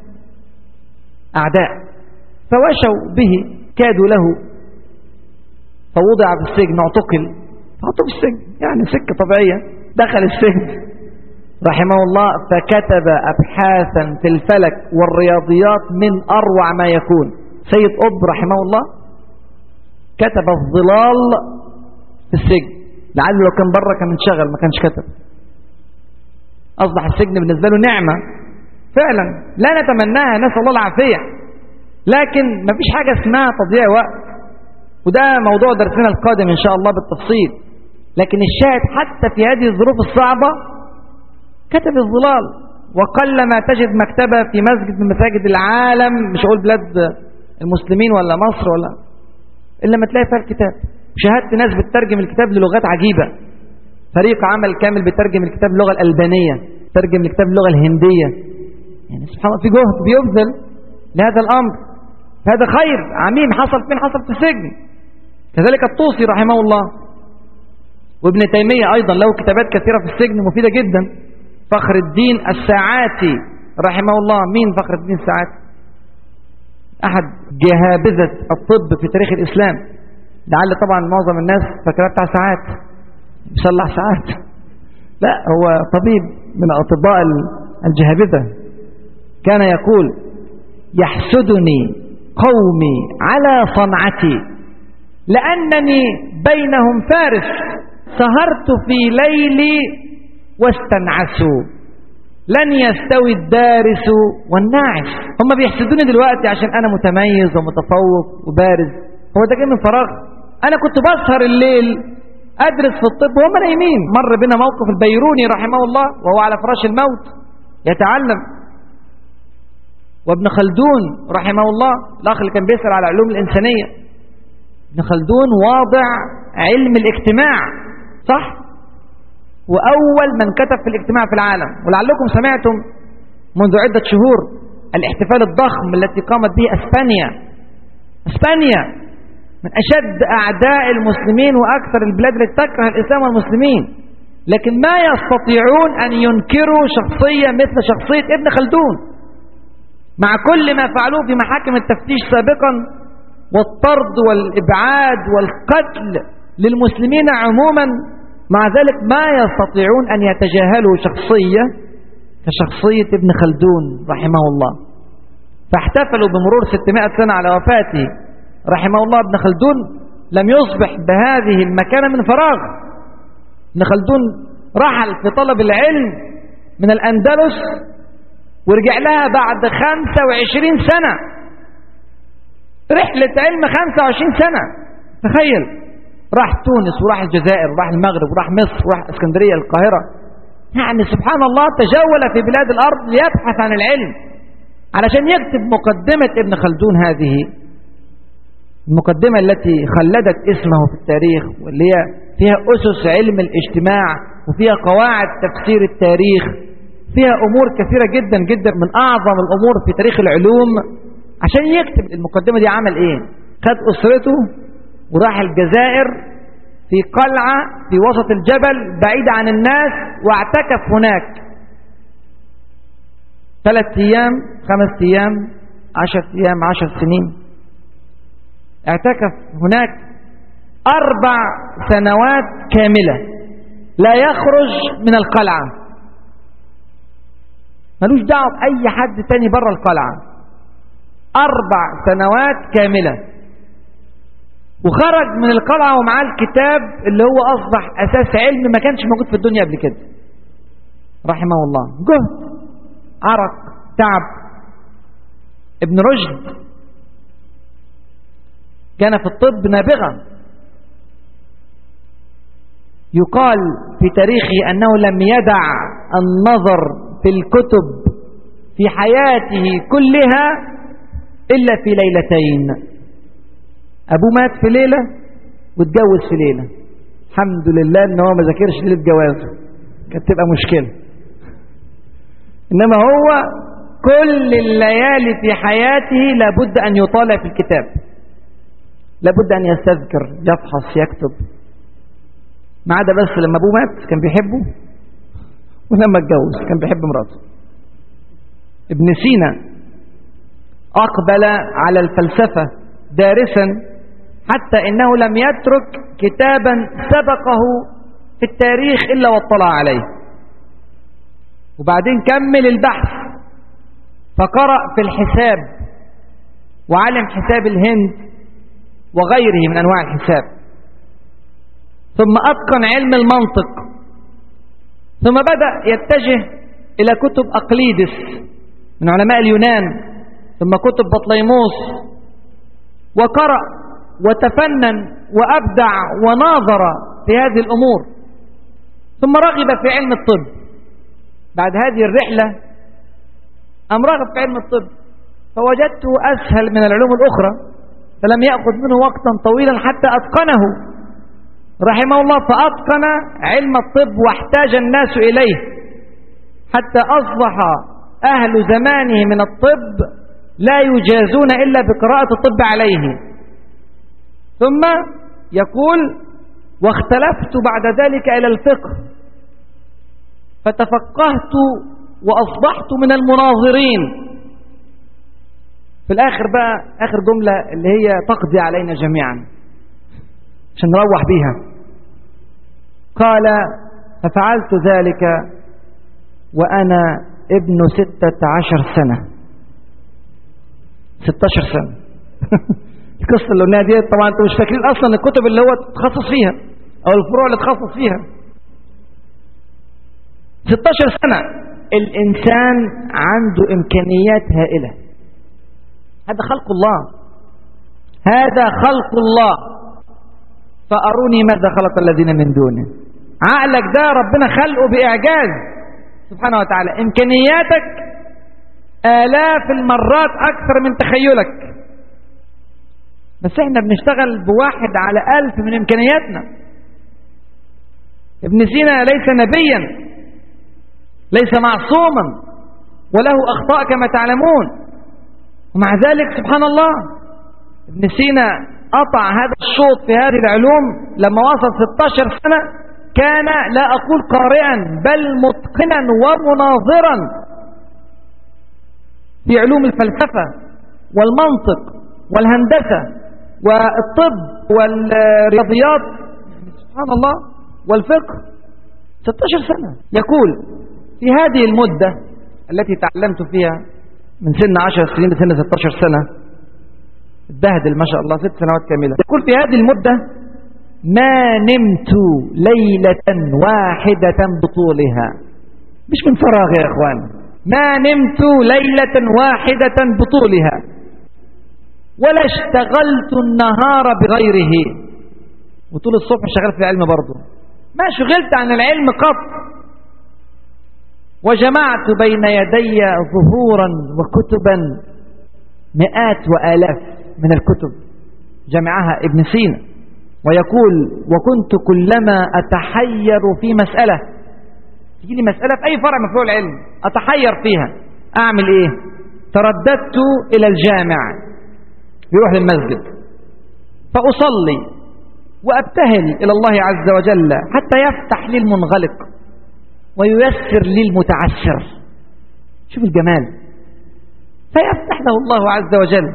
أعداء فوشوا به كادوا له فوضع في السجن اعتقل فحطوا في السجن يعني سكة طبيعية دخل السجن رحمه الله فكتب أبحاثا في الفلك والرياضيات من أروع ما يكون سيد قطب رحمه الله كتب الظلال في السجن لعله لو كان بره كان انشغل ما كانش كتب أصبح السجن بالنسبة له نعمة فعلا لا نتمناها نسأل الله العافية لكن ما فيش حاجة اسمها تضييع وقت وده موضوع درسنا القادم إن شاء الله بالتفصيل لكن الشاهد حتى في هذه الظروف الصعبة كتب الظلال وقلما تجد مكتبة في مسجد من مساجد العالم مش أقول بلاد المسلمين ولا مصر ولا إلا ما تلاقي فيها الكتاب شاهدت ناس بتترجم الكتاب للغات عجيبة فريق عمل كامل بيترجم الكتاب اللغة الألبانية ترجم الكتاب اللغة الهندية يعني سبحان الله في جهد بيبذل لهذا الأمر هذا خير عميم حصل فين حصل في السجن كذلك الطوسي رحمه الله وابن تيمية أيضا له كتابات كثيرة في السجن مفيدة جدا فخر الدين الساعاتي رحمه الله مين فخر الدين الساعاتي أحد جهابذة الطب في تاريخ الإسلام لعل طبعا معظم الناس فاكراه بتاع ساعات بيصلح ساعات لا هو طبيب من أطباء الجهابذة كان يقول يحسدني قومي على صنعتي لأنني بينهم فارس سهرت في ليلي واستنعسوا لن يستوي الدارس والناعس هم بيحسدوني دلوقتي عشان أنا متميز ومتفوق وبارز هو ده جاي من فراغ أنا كنت بسهر الليل أدرس في الطب وهم نايمين مر بنا موقف البيروني رحمه الله وهو على فراش الموت يتعلم وابن خلدون رحمه الله الأخ اللي كان بيسأل على علوم الإنسانية ابن خلدون واضع علم الاجتماع صح وأول من كتب في الاجتماع في العالم ولعلكم سمعتم منذ عدة شهور الاحتفال الضخم التي قامت به أسبانيا أسبانيا من أشد أعداء المسلمين وأكثر البلاد التي تكره الإسلام والمسلمين لكن ما يستطيعون أن ينكروا شخصية مثل شخصية ابن خلدون مع كل ما فعلوه في محاكم التفتيش سابقا والطرد والإبعاد والقتل للمسلمين عموما مع ذلك ما يستطيعون أن يتجاهلوا شخصية كشخصية ابن خلدون رحمه الله فاحتفلوا بمرور 600 سنة على وفاته رحمه الله ابن خلدون لم يصبح بهذه المكانة من فراغ ابن خلدون رحل في طلب العلم من الأندلس ورجع لها بعد 25 سنة رحلة علم 25 سنة تخيل راح تونس وراح الجزائر وراح المغرب وراح مصر وراح اسكندرية القاهرة يعني سبحان الله تجول في بلاد الأرض ليبحث عن العلم علشان يكتب مقدمة ابن خلدون هذه المقدمة التي خلدت اسمه في التاريخ واللي هي فيها أسس علم الاجتماع وفيها قواعد تفسير التاريخ فيها أمور كثيرة جدا جدا من أعظم الأمور في تاريخ العلوم عشان يكتب المقدمة دي عمل إيه خد أسرته وراح الجزائر في قلعة في وسط الجبل بعيد عن الناس واعتكف هناك ثلاث أيام خمس أيام عشر أيام عشر سنين اعتكف هناك أربع سنوات كاملة لا يخرج من القلعة ملوش دعوة بأي حد تاني بره القلعة أربع سنوات كاملة وخرج من القلعة ومعاه الكتاب اللي هو أصبح أساس علم ما كانش موجود في الدنيا قبل كده رحمه الله جهد عرق تعب ابن رشد كان في الطب نابغا يقال في تاريخه أنه لم يدع النظر في الكتب في حياته كلها إلا في ليلتين أبوه مات في ليلة واتجوز في ليلة الحمد لله ان هو ما ذاكرش ليلة جوازه كانت تبقى مشكلة إنما هو كل الليالي في حياته لابد أن يطالع في الكتاب لابد أن يستذكر يفحص يكتب ما عدا بس لما أبوه مات كان بيحبه ولما اتجوز كان بيحب مراته ابن سينا أقبل على الفلسفة دارسا حتى إنه لم يترك كتابا سبقه في التاريخ إلا واطلع عليه وبعدين كمل البحث فقرأ في الحساب وعلم حساب الهند وغيره من أنواع الحساب ثم أتقن علم المنطق ثم بدأ يتجه إلى كتب أقليدس من علماء اليونان ثم كتب بطليموس وقرأ وتفنن وأبدع وناظر في هذه الأمور ثم رغب في علم الطب بعد هذه الرحلة أم رغب في علم الطب فوجدته أسهل من العلوم الأخرى فلم يأخذ منه وقتا طويلا حتى أتقنه رحمه الله فأتقن علم الطب واحتاج الناس إليه حتى أصبح أهل زمانه من الطب لا يجازون إلا بقراءة الطب عليه ثم يقول واختلفت بعد ذلك إلى الفقه فتفقهت وأصبحت من المناظرين في الآخر بقى آخر جملة اللي هي تقضي علينا جميعا عشان نروح بيها قال ففعلت ذلك وأنا ابن ستة عشر سنة 16 سنة القصة اللي قلناها دي طبعا انتوا مش فاكرين اصلا الكتب اللي هو تخصص فيها او الفروع اللي تخصص فيها 16 سنة الانسان عنده امكانيات هائلة هذا خلق الله هذا خلق الله فأروني ماذا خلق الذين من دونه عقلك ده ربنا خلقه بإعجاز سبحانه وتعالى إمكانياتك آلاف المرات أكثر من تخيلك بس احنا بنشتغل بواحد على ألف من إمكانياتنا ابن سينا ليس نبيا ليس معصوما وله أخطاء كما تعلمون ومع ذلك سبحان الله ابن سينا قطع هذا الشوط في هذه العلوم لما وصل 16 سنة كان لا أقول قارئا بل متقنا ومناظرا في علوم الفلسفة والمنطق والهندسة والطب والرياضيات سبحان الله والفقه 16 سنة يقول في هذه المدة التي تعلمت فيها من سن 10 سنين لسن 16 سنة اتبهدل ما شاء الله ست سنوات كاملة يقول في هذه المدة ما نمت ليلة واحدة بطولها مش من فراغ يا اخوان ما نمت ليلة واحدة بطولها ولا اشتغلت النهار بغيره وطول الصبح شغال في العلم برضه ما شغلت عن العلم قط وجمعت بين يدي ظهورا وكتبا مئات وآلاف من الكتب جمعها ابن سينا ويقول وكنت كلما أتحير في مسألة تجي لي مسألة في أي فرع من فروع العلم أتحير فيها أعمل إيه ترددت إلى الجامع يروح للمسجد فأصلي وأبتهل إلى الله عز وجل حتى يفتح لي المنغلق وييسر لي المتعسر شوف الجمال فيفتح له الله عز وجل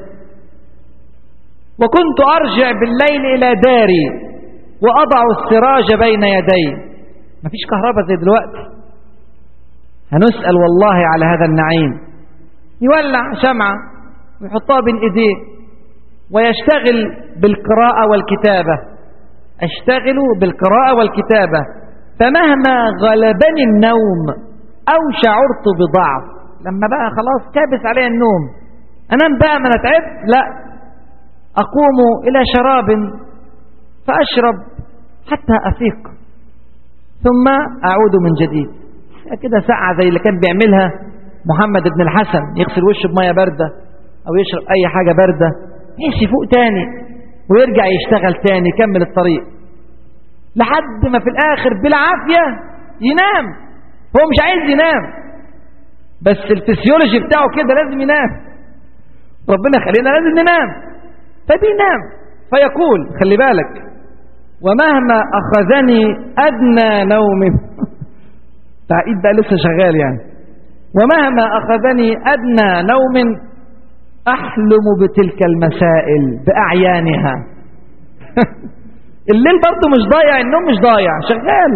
وكنت أرجع بالليل إلى داري وأضع السراج بين يدي مفيش كهرباء زي دلوقتي هنسأل والله على هذا النعيم يولع شمعة ويحطها بين إيديه ويشتغل بالقراءة والكتابة أشتغل بالقراءة والكتابة فمهما غلبني النوم أو شعرت بضعف لما بقى خلاص كابس علي النوم أنام بقى ما أنا تعبت لا أقوم إلى شراب فأشرب حتى أفيق ثم أعود من جديد كده ساعة زي اللي كان بيعملها محمد بن الحسن يغسل وشه بمية باردة أو يشرب أي حاجة باردة يمشي فوق تاني ويرجع يشتغل تاني يكمل الطريق لحد ما في الآخر بالعافية ينام هو مش عايز ينام بس الفسيولوجي بتاعه كده لازم ينام ربنا خلينا لازم ننام فبينام فيقول خلي بالك ومهما أخذني أدنى نوم تعقيد بقى لسه شغال يعني ومهما أخذني أدنى نوم أحلم بتلك المسائل بأعيانها الليل برضه مش ضايع النوم مش ضايع شغال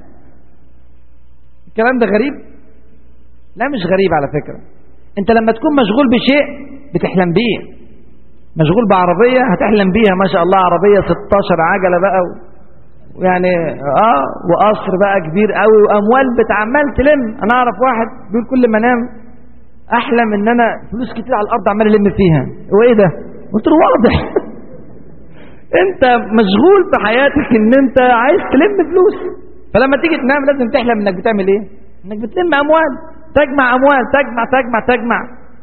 الكلام ده غريب لا مش غريب على فكرة انت لما تكون مشغول بشيء بتحلم بيه مشغول بعربية هتحلم بيها ما شاء الله عربية 16 عجلة بقى يعني اه وقصر بقى كبير قوي واموال بتعمل تلم انا اعرف واحد بيقول كل ما انام احلم ان انا فلوس كتير على الارض عمال الم فيها هو ايه ده قلت له واضح انت مشغول بحياتك ان انت عايز تلم فلوس فلما تيجي تنام لازم تحلم انك بتعمل ايه انك بتلم اموال تجمع اموال تجمع تجمع تجمع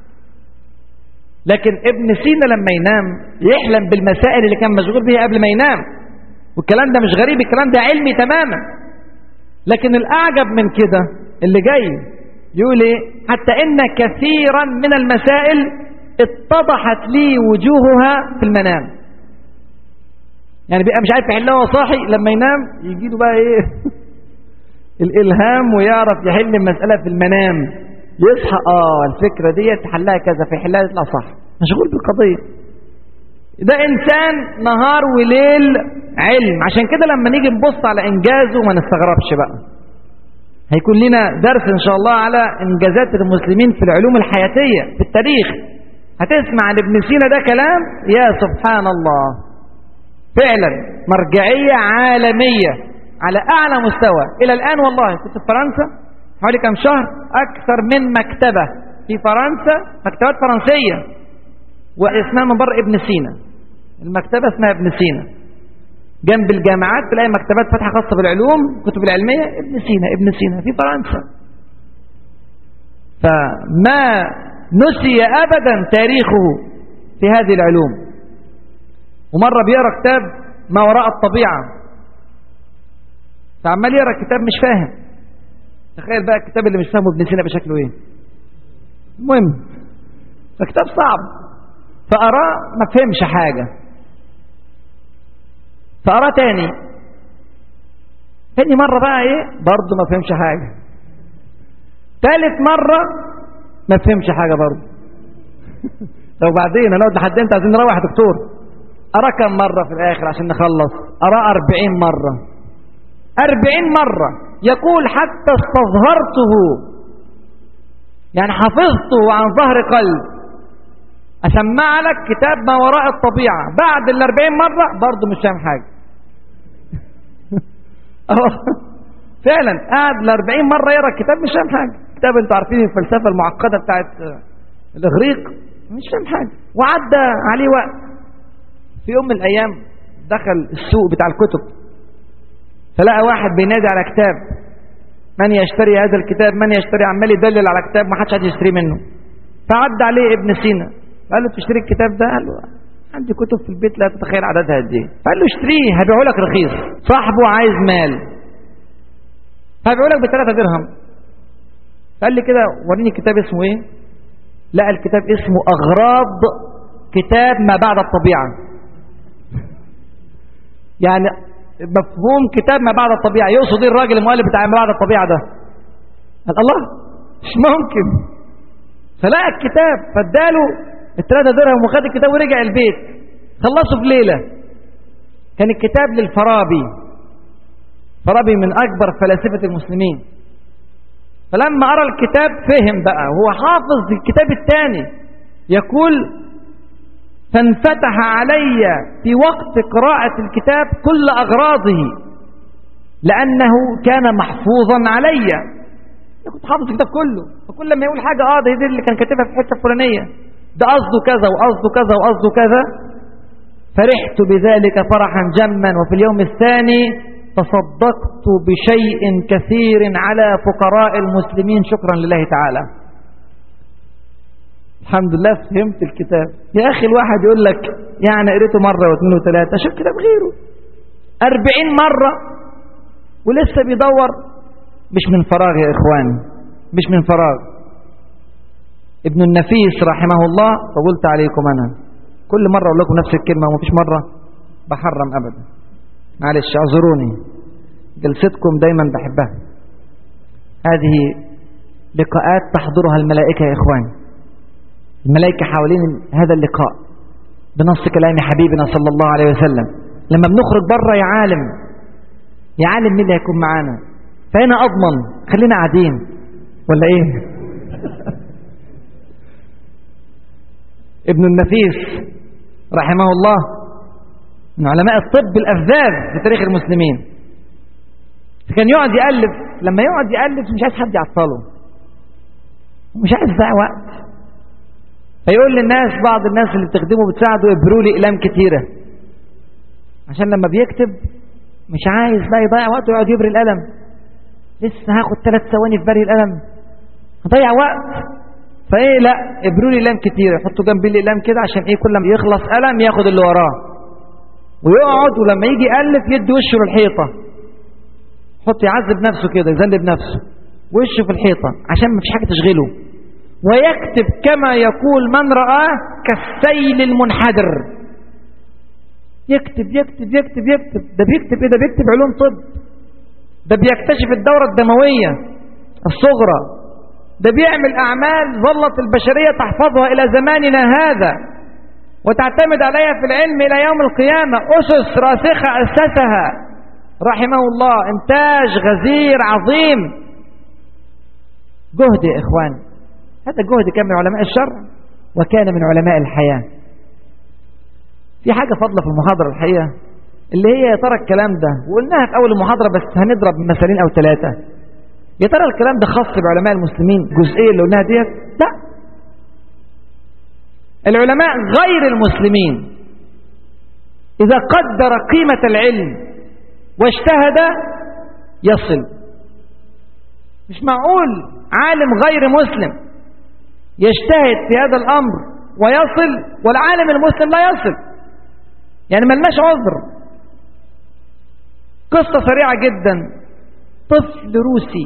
لكن ابن سينا لما ينام يحلم بالمسائل اللي كان مشغول بيها قبل ما ينام والكلام ده مش غريب الكلام ده علمي تماما لكن الأعجب من كده اللي جاي يقول ايه حتى إن كثيرا من المسائل اتضحت لي وجوهها في المنام يعني بيبقى مش عارف يحلها وهو صاحي لما ينام يجي له بقى ايه الإلهام ويعرف يحل المسألة في المنام يصحى اه الفكرة دي تحلها كذا في حلها يطلع صح مشغول بالقضية ده إنسان نهار وليل علم عشان كده لما نيجي نبص على إنجازه ما نستغربش بقى هيكون لنا درس إن شاء الله على إنجازات المسلمين في العلوم الحياتية في التاريخ هتسمع عن ابن سينا ده كلام يا سبحان الله فعلا مرجعية عالمية على أعلى مستوى إلى الآن والله كنت في فرنسا حوالي كم شهر أكثر من مكتبة في فرنسا مكتبات فرنسية واسمها من بره ابن سينا المكتبة اسمها ابن سينا جنب الجامعات تلاقي مكتبات فاتحة خاصة بالعلوم كتب العلمية ابن سينا ابن سينا في فرنسا فما نسي أبدا تاريخه في هذه العلوم ومرة بيقرأ كتاب ما وراء الطبيعة فعمال يقرأ الكتاب مش فاهم تخيل بقى الكتاب اللي مش فاهمه ابن سينا بشكله ايه المهم فكتاب صعب فأراه ما فهمش حاجة فأراه تاني تاني مرة بقى ايه برضه ما فهمش حاجة تالت مرة ما فهمش حاجة برضه لو بعدين هنقعد لحد امتى عايزين نروح يا دكتور أراه كم مرة في الآخر عشان نخلص أراه أربعين مرة أربعين مرة يقول حتى استظهرته يعني حفظته عن ظهر قلب أسمع لك كتاب ما وراء الطبيعة بعد الأربعين مرة برضه مش فاهم حاجة فعلا قعد الأربعين مرة يقرأ الكتاب مش فاهم حاجة كتاب انتوا عارفين الفلسفة المعقدة بتاعت الإغريق مش فاهم حاجة وعدى عليه وقت في يوم من الأيام دخل السوق بتاع الكتب فلقى واحد بينادي على كتاب من يشتري هذا الكتاب من يشتري عمال يدلل على كتاب ما حدش عايز يشتري منه فعد عليه ابن سينا قال له تشتري الكتاب ده قال له عندي كتب في البيت لا تتخيل عددها قد ايه قال له اشتريه هبيعه لك رخيص صاحبه عايز مال هبيعه لك بثلاثة درهم قال لي كده وريني الكتاب اسمه ايه لقى الكتاب اسمه اغراض كتاب ما بعد الطبيعة يعني مفهوم كتاب ما بعد الطبيعة يقصد ايه الراجل المؤلف بتاع ما بعد الطبيعة ده قال الله مش ممكن فلقى الكتاب فاداله الثلاثة درهم وخد الكتاب ورجع البيت خلصه في ليلة كان الكتاب للفارابي فارابي من أكبر فلاسفة المسلمين فلما أرى الكتاب فهم بقى هو حافظ الكتاب الثاني يقول فانفتح علي في وقت قراءة الكتاب كل أغراضه لأنه كان محفوظا علي كنت حافظ الكتاب كله فكل لما يقول حاجة اه ده دي اللي كان كاتبها في الحتة الفلانية ده قصده كذا وقصده كذا وقصده كذا فرحت بذلك فرحا جما وفي اليوم الثاني تصدقت بشيء كثير على فقراء المسلمين شكرا لله تعالى الحمد لله فهمت الكتاب يا أخي الواحد يقول لك يعني قريته مرة واثنين وثلاثة شوف كتاب غيره أربعين مرة ولسه بيدور مش من فراغ يا إخواني مش من فراغ ابن النفيس رحمه الله طولت عليكم أنا كل مرة أقول لكم نفس الكلمة ومفيش مرة بحرم أبدا معلش اعذروني جلستكم دايما بحبها هذه لقاءات تحضرها الملائكة يا إخواني الملائكة حوالين هذا اللقاء بنص كلام حبيبنا صلى الله عليه وسلم لما بنخرج بره يا عالم يا عالم مين اللي هيكون معانا فهنا أضمن خلينا قاعدين ولا إيه ابن النفيس رحمه الله من علماء الطب الأفذاذ في تاريخ المسلمين كان يقعد يألف لما يقعد يألف مش عايز حد يعطله مش عايز يضيع وقت فيقول للناس بعض الناس اللي بتخدمه بتساعده يبروا لي اقلام كتيره عشان لما بيكتب مش عايز بقى يضيع وقت ويقعد يبري القلم لسه هاخد ثلاث ثواني في بري القلم هضيع وقت فايه لا ابروا لي اقلام كتيره يحطوا جنبي الاقلام كده عشان ايه كل ما يخلص قلم ياخد اللي وراه ويقعد ولما يجي يالف يدي وشه للحيطه يحط يعذب نفسه كده يذنب نفسه وشه في الحيطه عشان ما فيش حاجه تشغله ويكتب كما يقول من رآه كالسيل المنحدر يكتب يكتب يكتب يكتب ده بيكتب ايه ده بيكتب علوم طب ده بيكتشف الدورة الدموية الصغرى ده بيعمل أعمال ظلت البشرية تحفظها إلى زماننا هذا وتعتمد عليها في العلم إلى يوم القيامة أسس راسخة أسسها رحمه الله إنتاج غزير عظيم جهد يا إخوان هذا جهد كان من علماء الشرع وكان من علماء الحياة في حاجة فضلة في المحاضرة الحقيقة اللي هي يا ترى الكلام ده وقلناها في أول المحاضرة بس هنضرب مثالين أو ثلاثة يا ترى الكلام ده خاص بعلماء المسلمين جزئية اللي قلناها ديت لا العلماء غير المسلمين إذا قدر قيمة العلم واجتهد يصل مش معقول عالم غير مسلم يجتهد في هذا الأمر ويصل والعالم المسلم لا يصل يعني ملناش عذر قصة سريعة جدا طفل روسي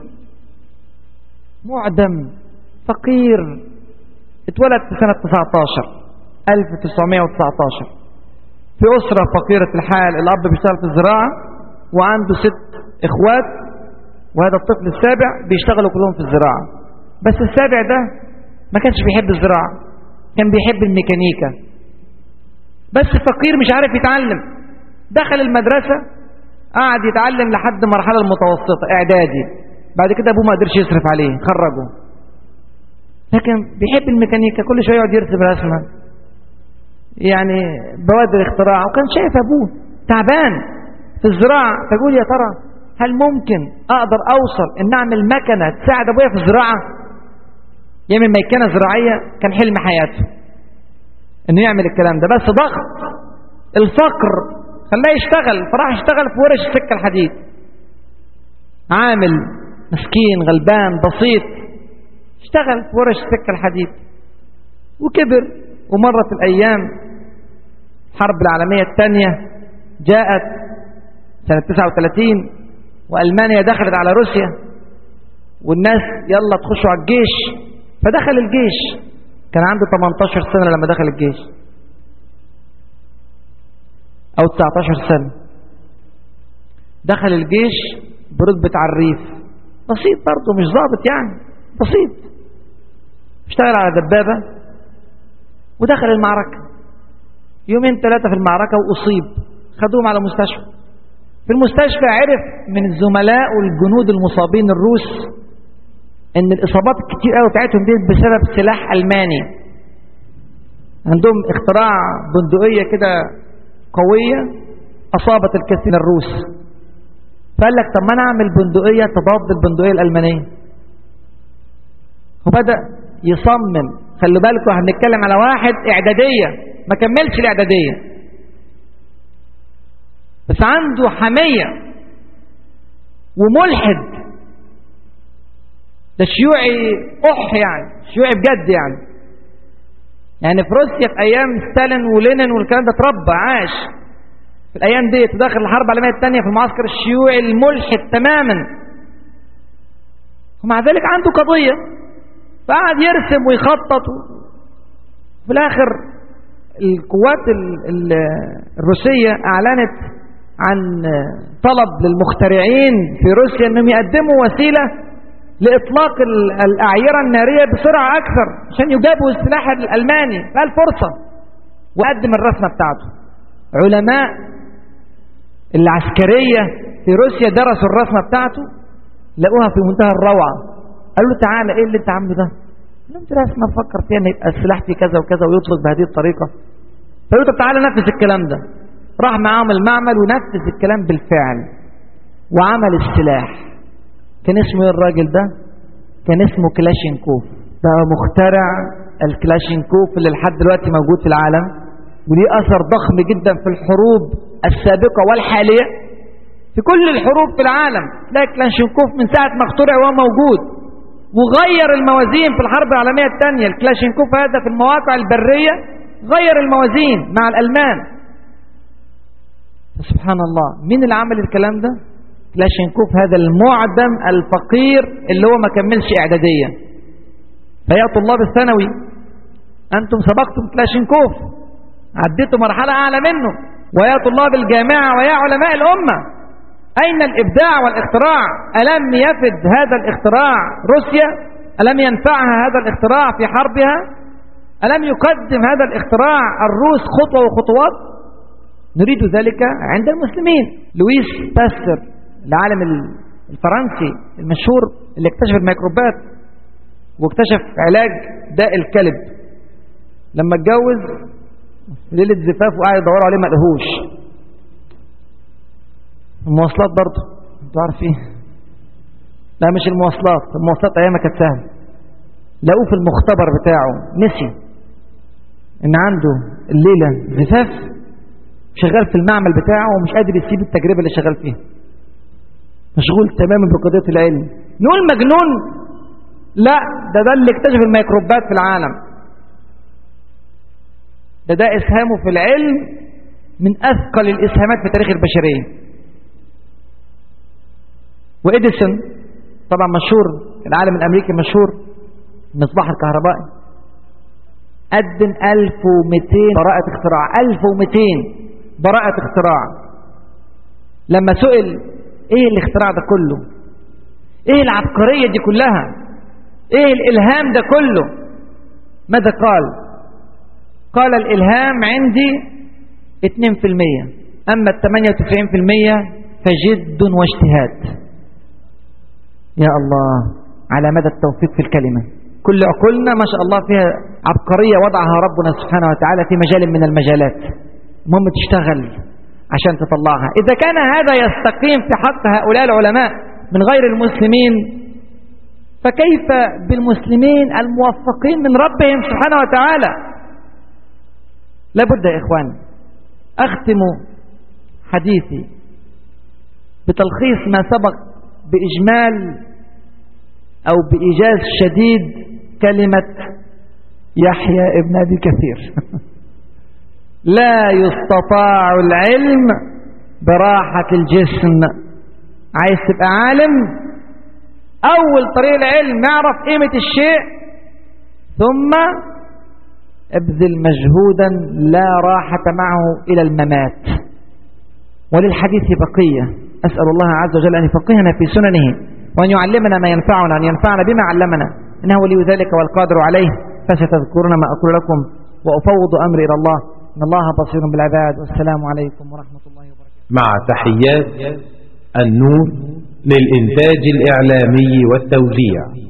معدم فقير اتولد في سنة 19 1919 في أسرة فقيرة الحال الأب بيشتغل في الزراعة وعنده ست إخوات وهذا الطفل السابع بيشتغلوا كلهم في الزراعة بس السابع ده ما كانش بيحب الزراعة كان بيحب الميكانيكا بس فقير مش عارف يتعلم دخل المدرسة قعد يتعلم لحد مرحلة المتوسطة إعدادي بعد كده أبوه ما قدرش يصرف عليه خرجه لكن بيحب الميكانيكا كل شوية يقعد يرسم رسمة يعني بوادر اختراع وكان شايف أبوه تعبان في الزراعة تقول يا ترى هل ممكن أقدر أوصل إن أعمل مكنة تساعد أبويا في الزراعة يعمل ميكنة زراعية كان حلم حياته إنه يعمل الكلام ده بس ضغط الفقر خلاه يشتغل فراح يشتغل في ورش السكة الحديد عامل مسكين غلبان بسيط اشتغل في ورش السكة الحديد وكبر ومرت الأيام الحرب العالمية الثانية جاءت سنة 39 وألمانيا دخلت على روسيا والناس يلا تخشوا على الجيش فدخل الجيش كان عنده 18 سنة لما دخل الجيش أو 19 سنة دخل الجيش برتبة عريف بسيط برضه مش ضابط يعني بسيط اشتغل على دبابة ودخل المعركة يومين ثلاثة في المعركة وأصيب خدوهم على مستشفى في المستشفى عرف من الزملاء والجنود المصابين الروس ان الاصابات الكتير قوي بتاعتهم دي بسبب سلاح الماني عندهم اختراع بندقيه كده قويه اصابت الكثير من الروس فقال لك طب ما انا اعمل بندقيه تضاد البندقيه الالمانيه وبدا يصمم خلوا بالكم هنتكلم على واحد اعداديه ما كملش الاعداديه بس عنده حميه وملحد ده شيوعي أح يعني شيوعي بجد يعني يعني في روسيا في أيام ستالين ولينين والكلام ده اتربى عاش في الأيام دي تدخل الحرب العالمية الثانية في المعسكر الشيوعي الملحد تماما ومع ذلك عنده قضية فقعد يرسم ويخطط في الآخر القوات الروسية أعلنت عن طلب للمخترعين في روسيا أنهم يقدموا وسيلة لإطلاق الأعيرة النارية بسرعة أكثر عشان يجابوا السلاح الألماني فقال فرصة وقدم الرسمة بتاعته علماء العسكرية في روسيا درسوا الرسمة بتاعته لقوها في منتهى الروعة قالوا له تعالى ايه اللي انت عامله ده قال لهم رسمة فكر فيها ان يبقى السلاح فيه كذا وكذا ويطلق بهذه الطريقة فقالوا طب تعالى نفذ الكلام ده راح معاهم المعمل ونفذ الكلام بالفعل وعمل السلاح كان اسمه ايه الراجل ده كان اسمه كلاشينكوف ده مخترع الكلاشينكوف اللي لحد دلوقتي موجود في العالم وليه اثر ضخم جدا في الحروب السابقه والحاليه في كل الحروب في العالم تلاقي كلاشينكوف من ساعه ما اخترع وهو موجود وغير الموازين في الحرب العالميه الثانيه الكلاشينكوف هذا في المواقع البريه غير الموازين مع الالمان سبحان الله مين اللي عمل الكلام ده كلاشينكوف هذا المعدم الفقير اللي هو ما كملش إعدادية فيا طلاب الثانوي أنتم سبقتم كلاشينكوف عديتوا مرحلة أعلى منه ويا طلاب الجامعة ويا علماء الأمة أين الإبداع والاختراع ألم يفد هذا الاختراع روسيا ألم ينفعها هذا الاختراع في حربها ألم يقدم هذا الاختراع الروس خطوة وخطوات نريد ذلك عند المسلمين لويس باستر العالم الفرنسي المشهور اللي اكتشف الميكروبات واكتشف علاج داء الكلب لما اتجوز ليلة زفاف وقاعد يدوروا عليه ما لقوهوش المواصلات برضه انتوا عارفين لا مش المواصلات المواصلات ايامها كانت سهله لقوه في المختبر بتاعه نسي ان عنده الليله زفاف شغال في المعمل بتاعه ومش قادر يسيب التجربه اللي شغال فيها مشغول تماما بقضيه العلم نقول مجنون لا ده ده اللي اكتشف الميكروبات في العالم ده ده اسهامه في العلم من اثقل الاسهامات في تاريخ البشريه وإديسون طبعا مشهور العالم الأمريكي مشهور المصباح الكهربائي قدم 1200 براءة اختراع 1200 براءة اختراع لما سئل ايه الاختراع ده كله ايه العبقرية دي كلها ايه الالهام ده كله ماذا قال قال الالهام عندي 2% اما ال 98% فجد واجتهاد يا الله على مدى التوفيق في الكلمة كل عقولنا ما شاء الله فيها عبقرية وضعها ربنا سبحانه وتعالى في مجال من المجالات المهم تشتغل عشان تطلعها إذا كان هذا يستقيم في حق هؤلاء العلماء من غير المسلمين فكيف بالمسلمين الموفقين من ربهم سبحانه وتعالى لابد يا إخوان أختم حديثي بتلخيص ما سبق بإجمال أو بإيجاز شديد كلمة يحيى ابن أبي كثير لا يستطاع العلم براحة الجسم عايز تبقى عالم أول طريق العلم نعرف قيمة الشيء ثم ابذل مجهودا لا راحة معه إلى الممات وللحديث بقية أسأل الله عز وجل أن يفقهنا في سننه وأن يعلمنا ما ينفعنا أن ينفعنا بما علمنا إنه ولي ذلك والقادر عليه فستذكرون ما أقول لكم وأفوض أمري إلى الله إن الله بصير بالعباد والسلام عليكم ورحمة الله وبركاته مع تحيات النور للإنتاج الإعلامي والتوزيع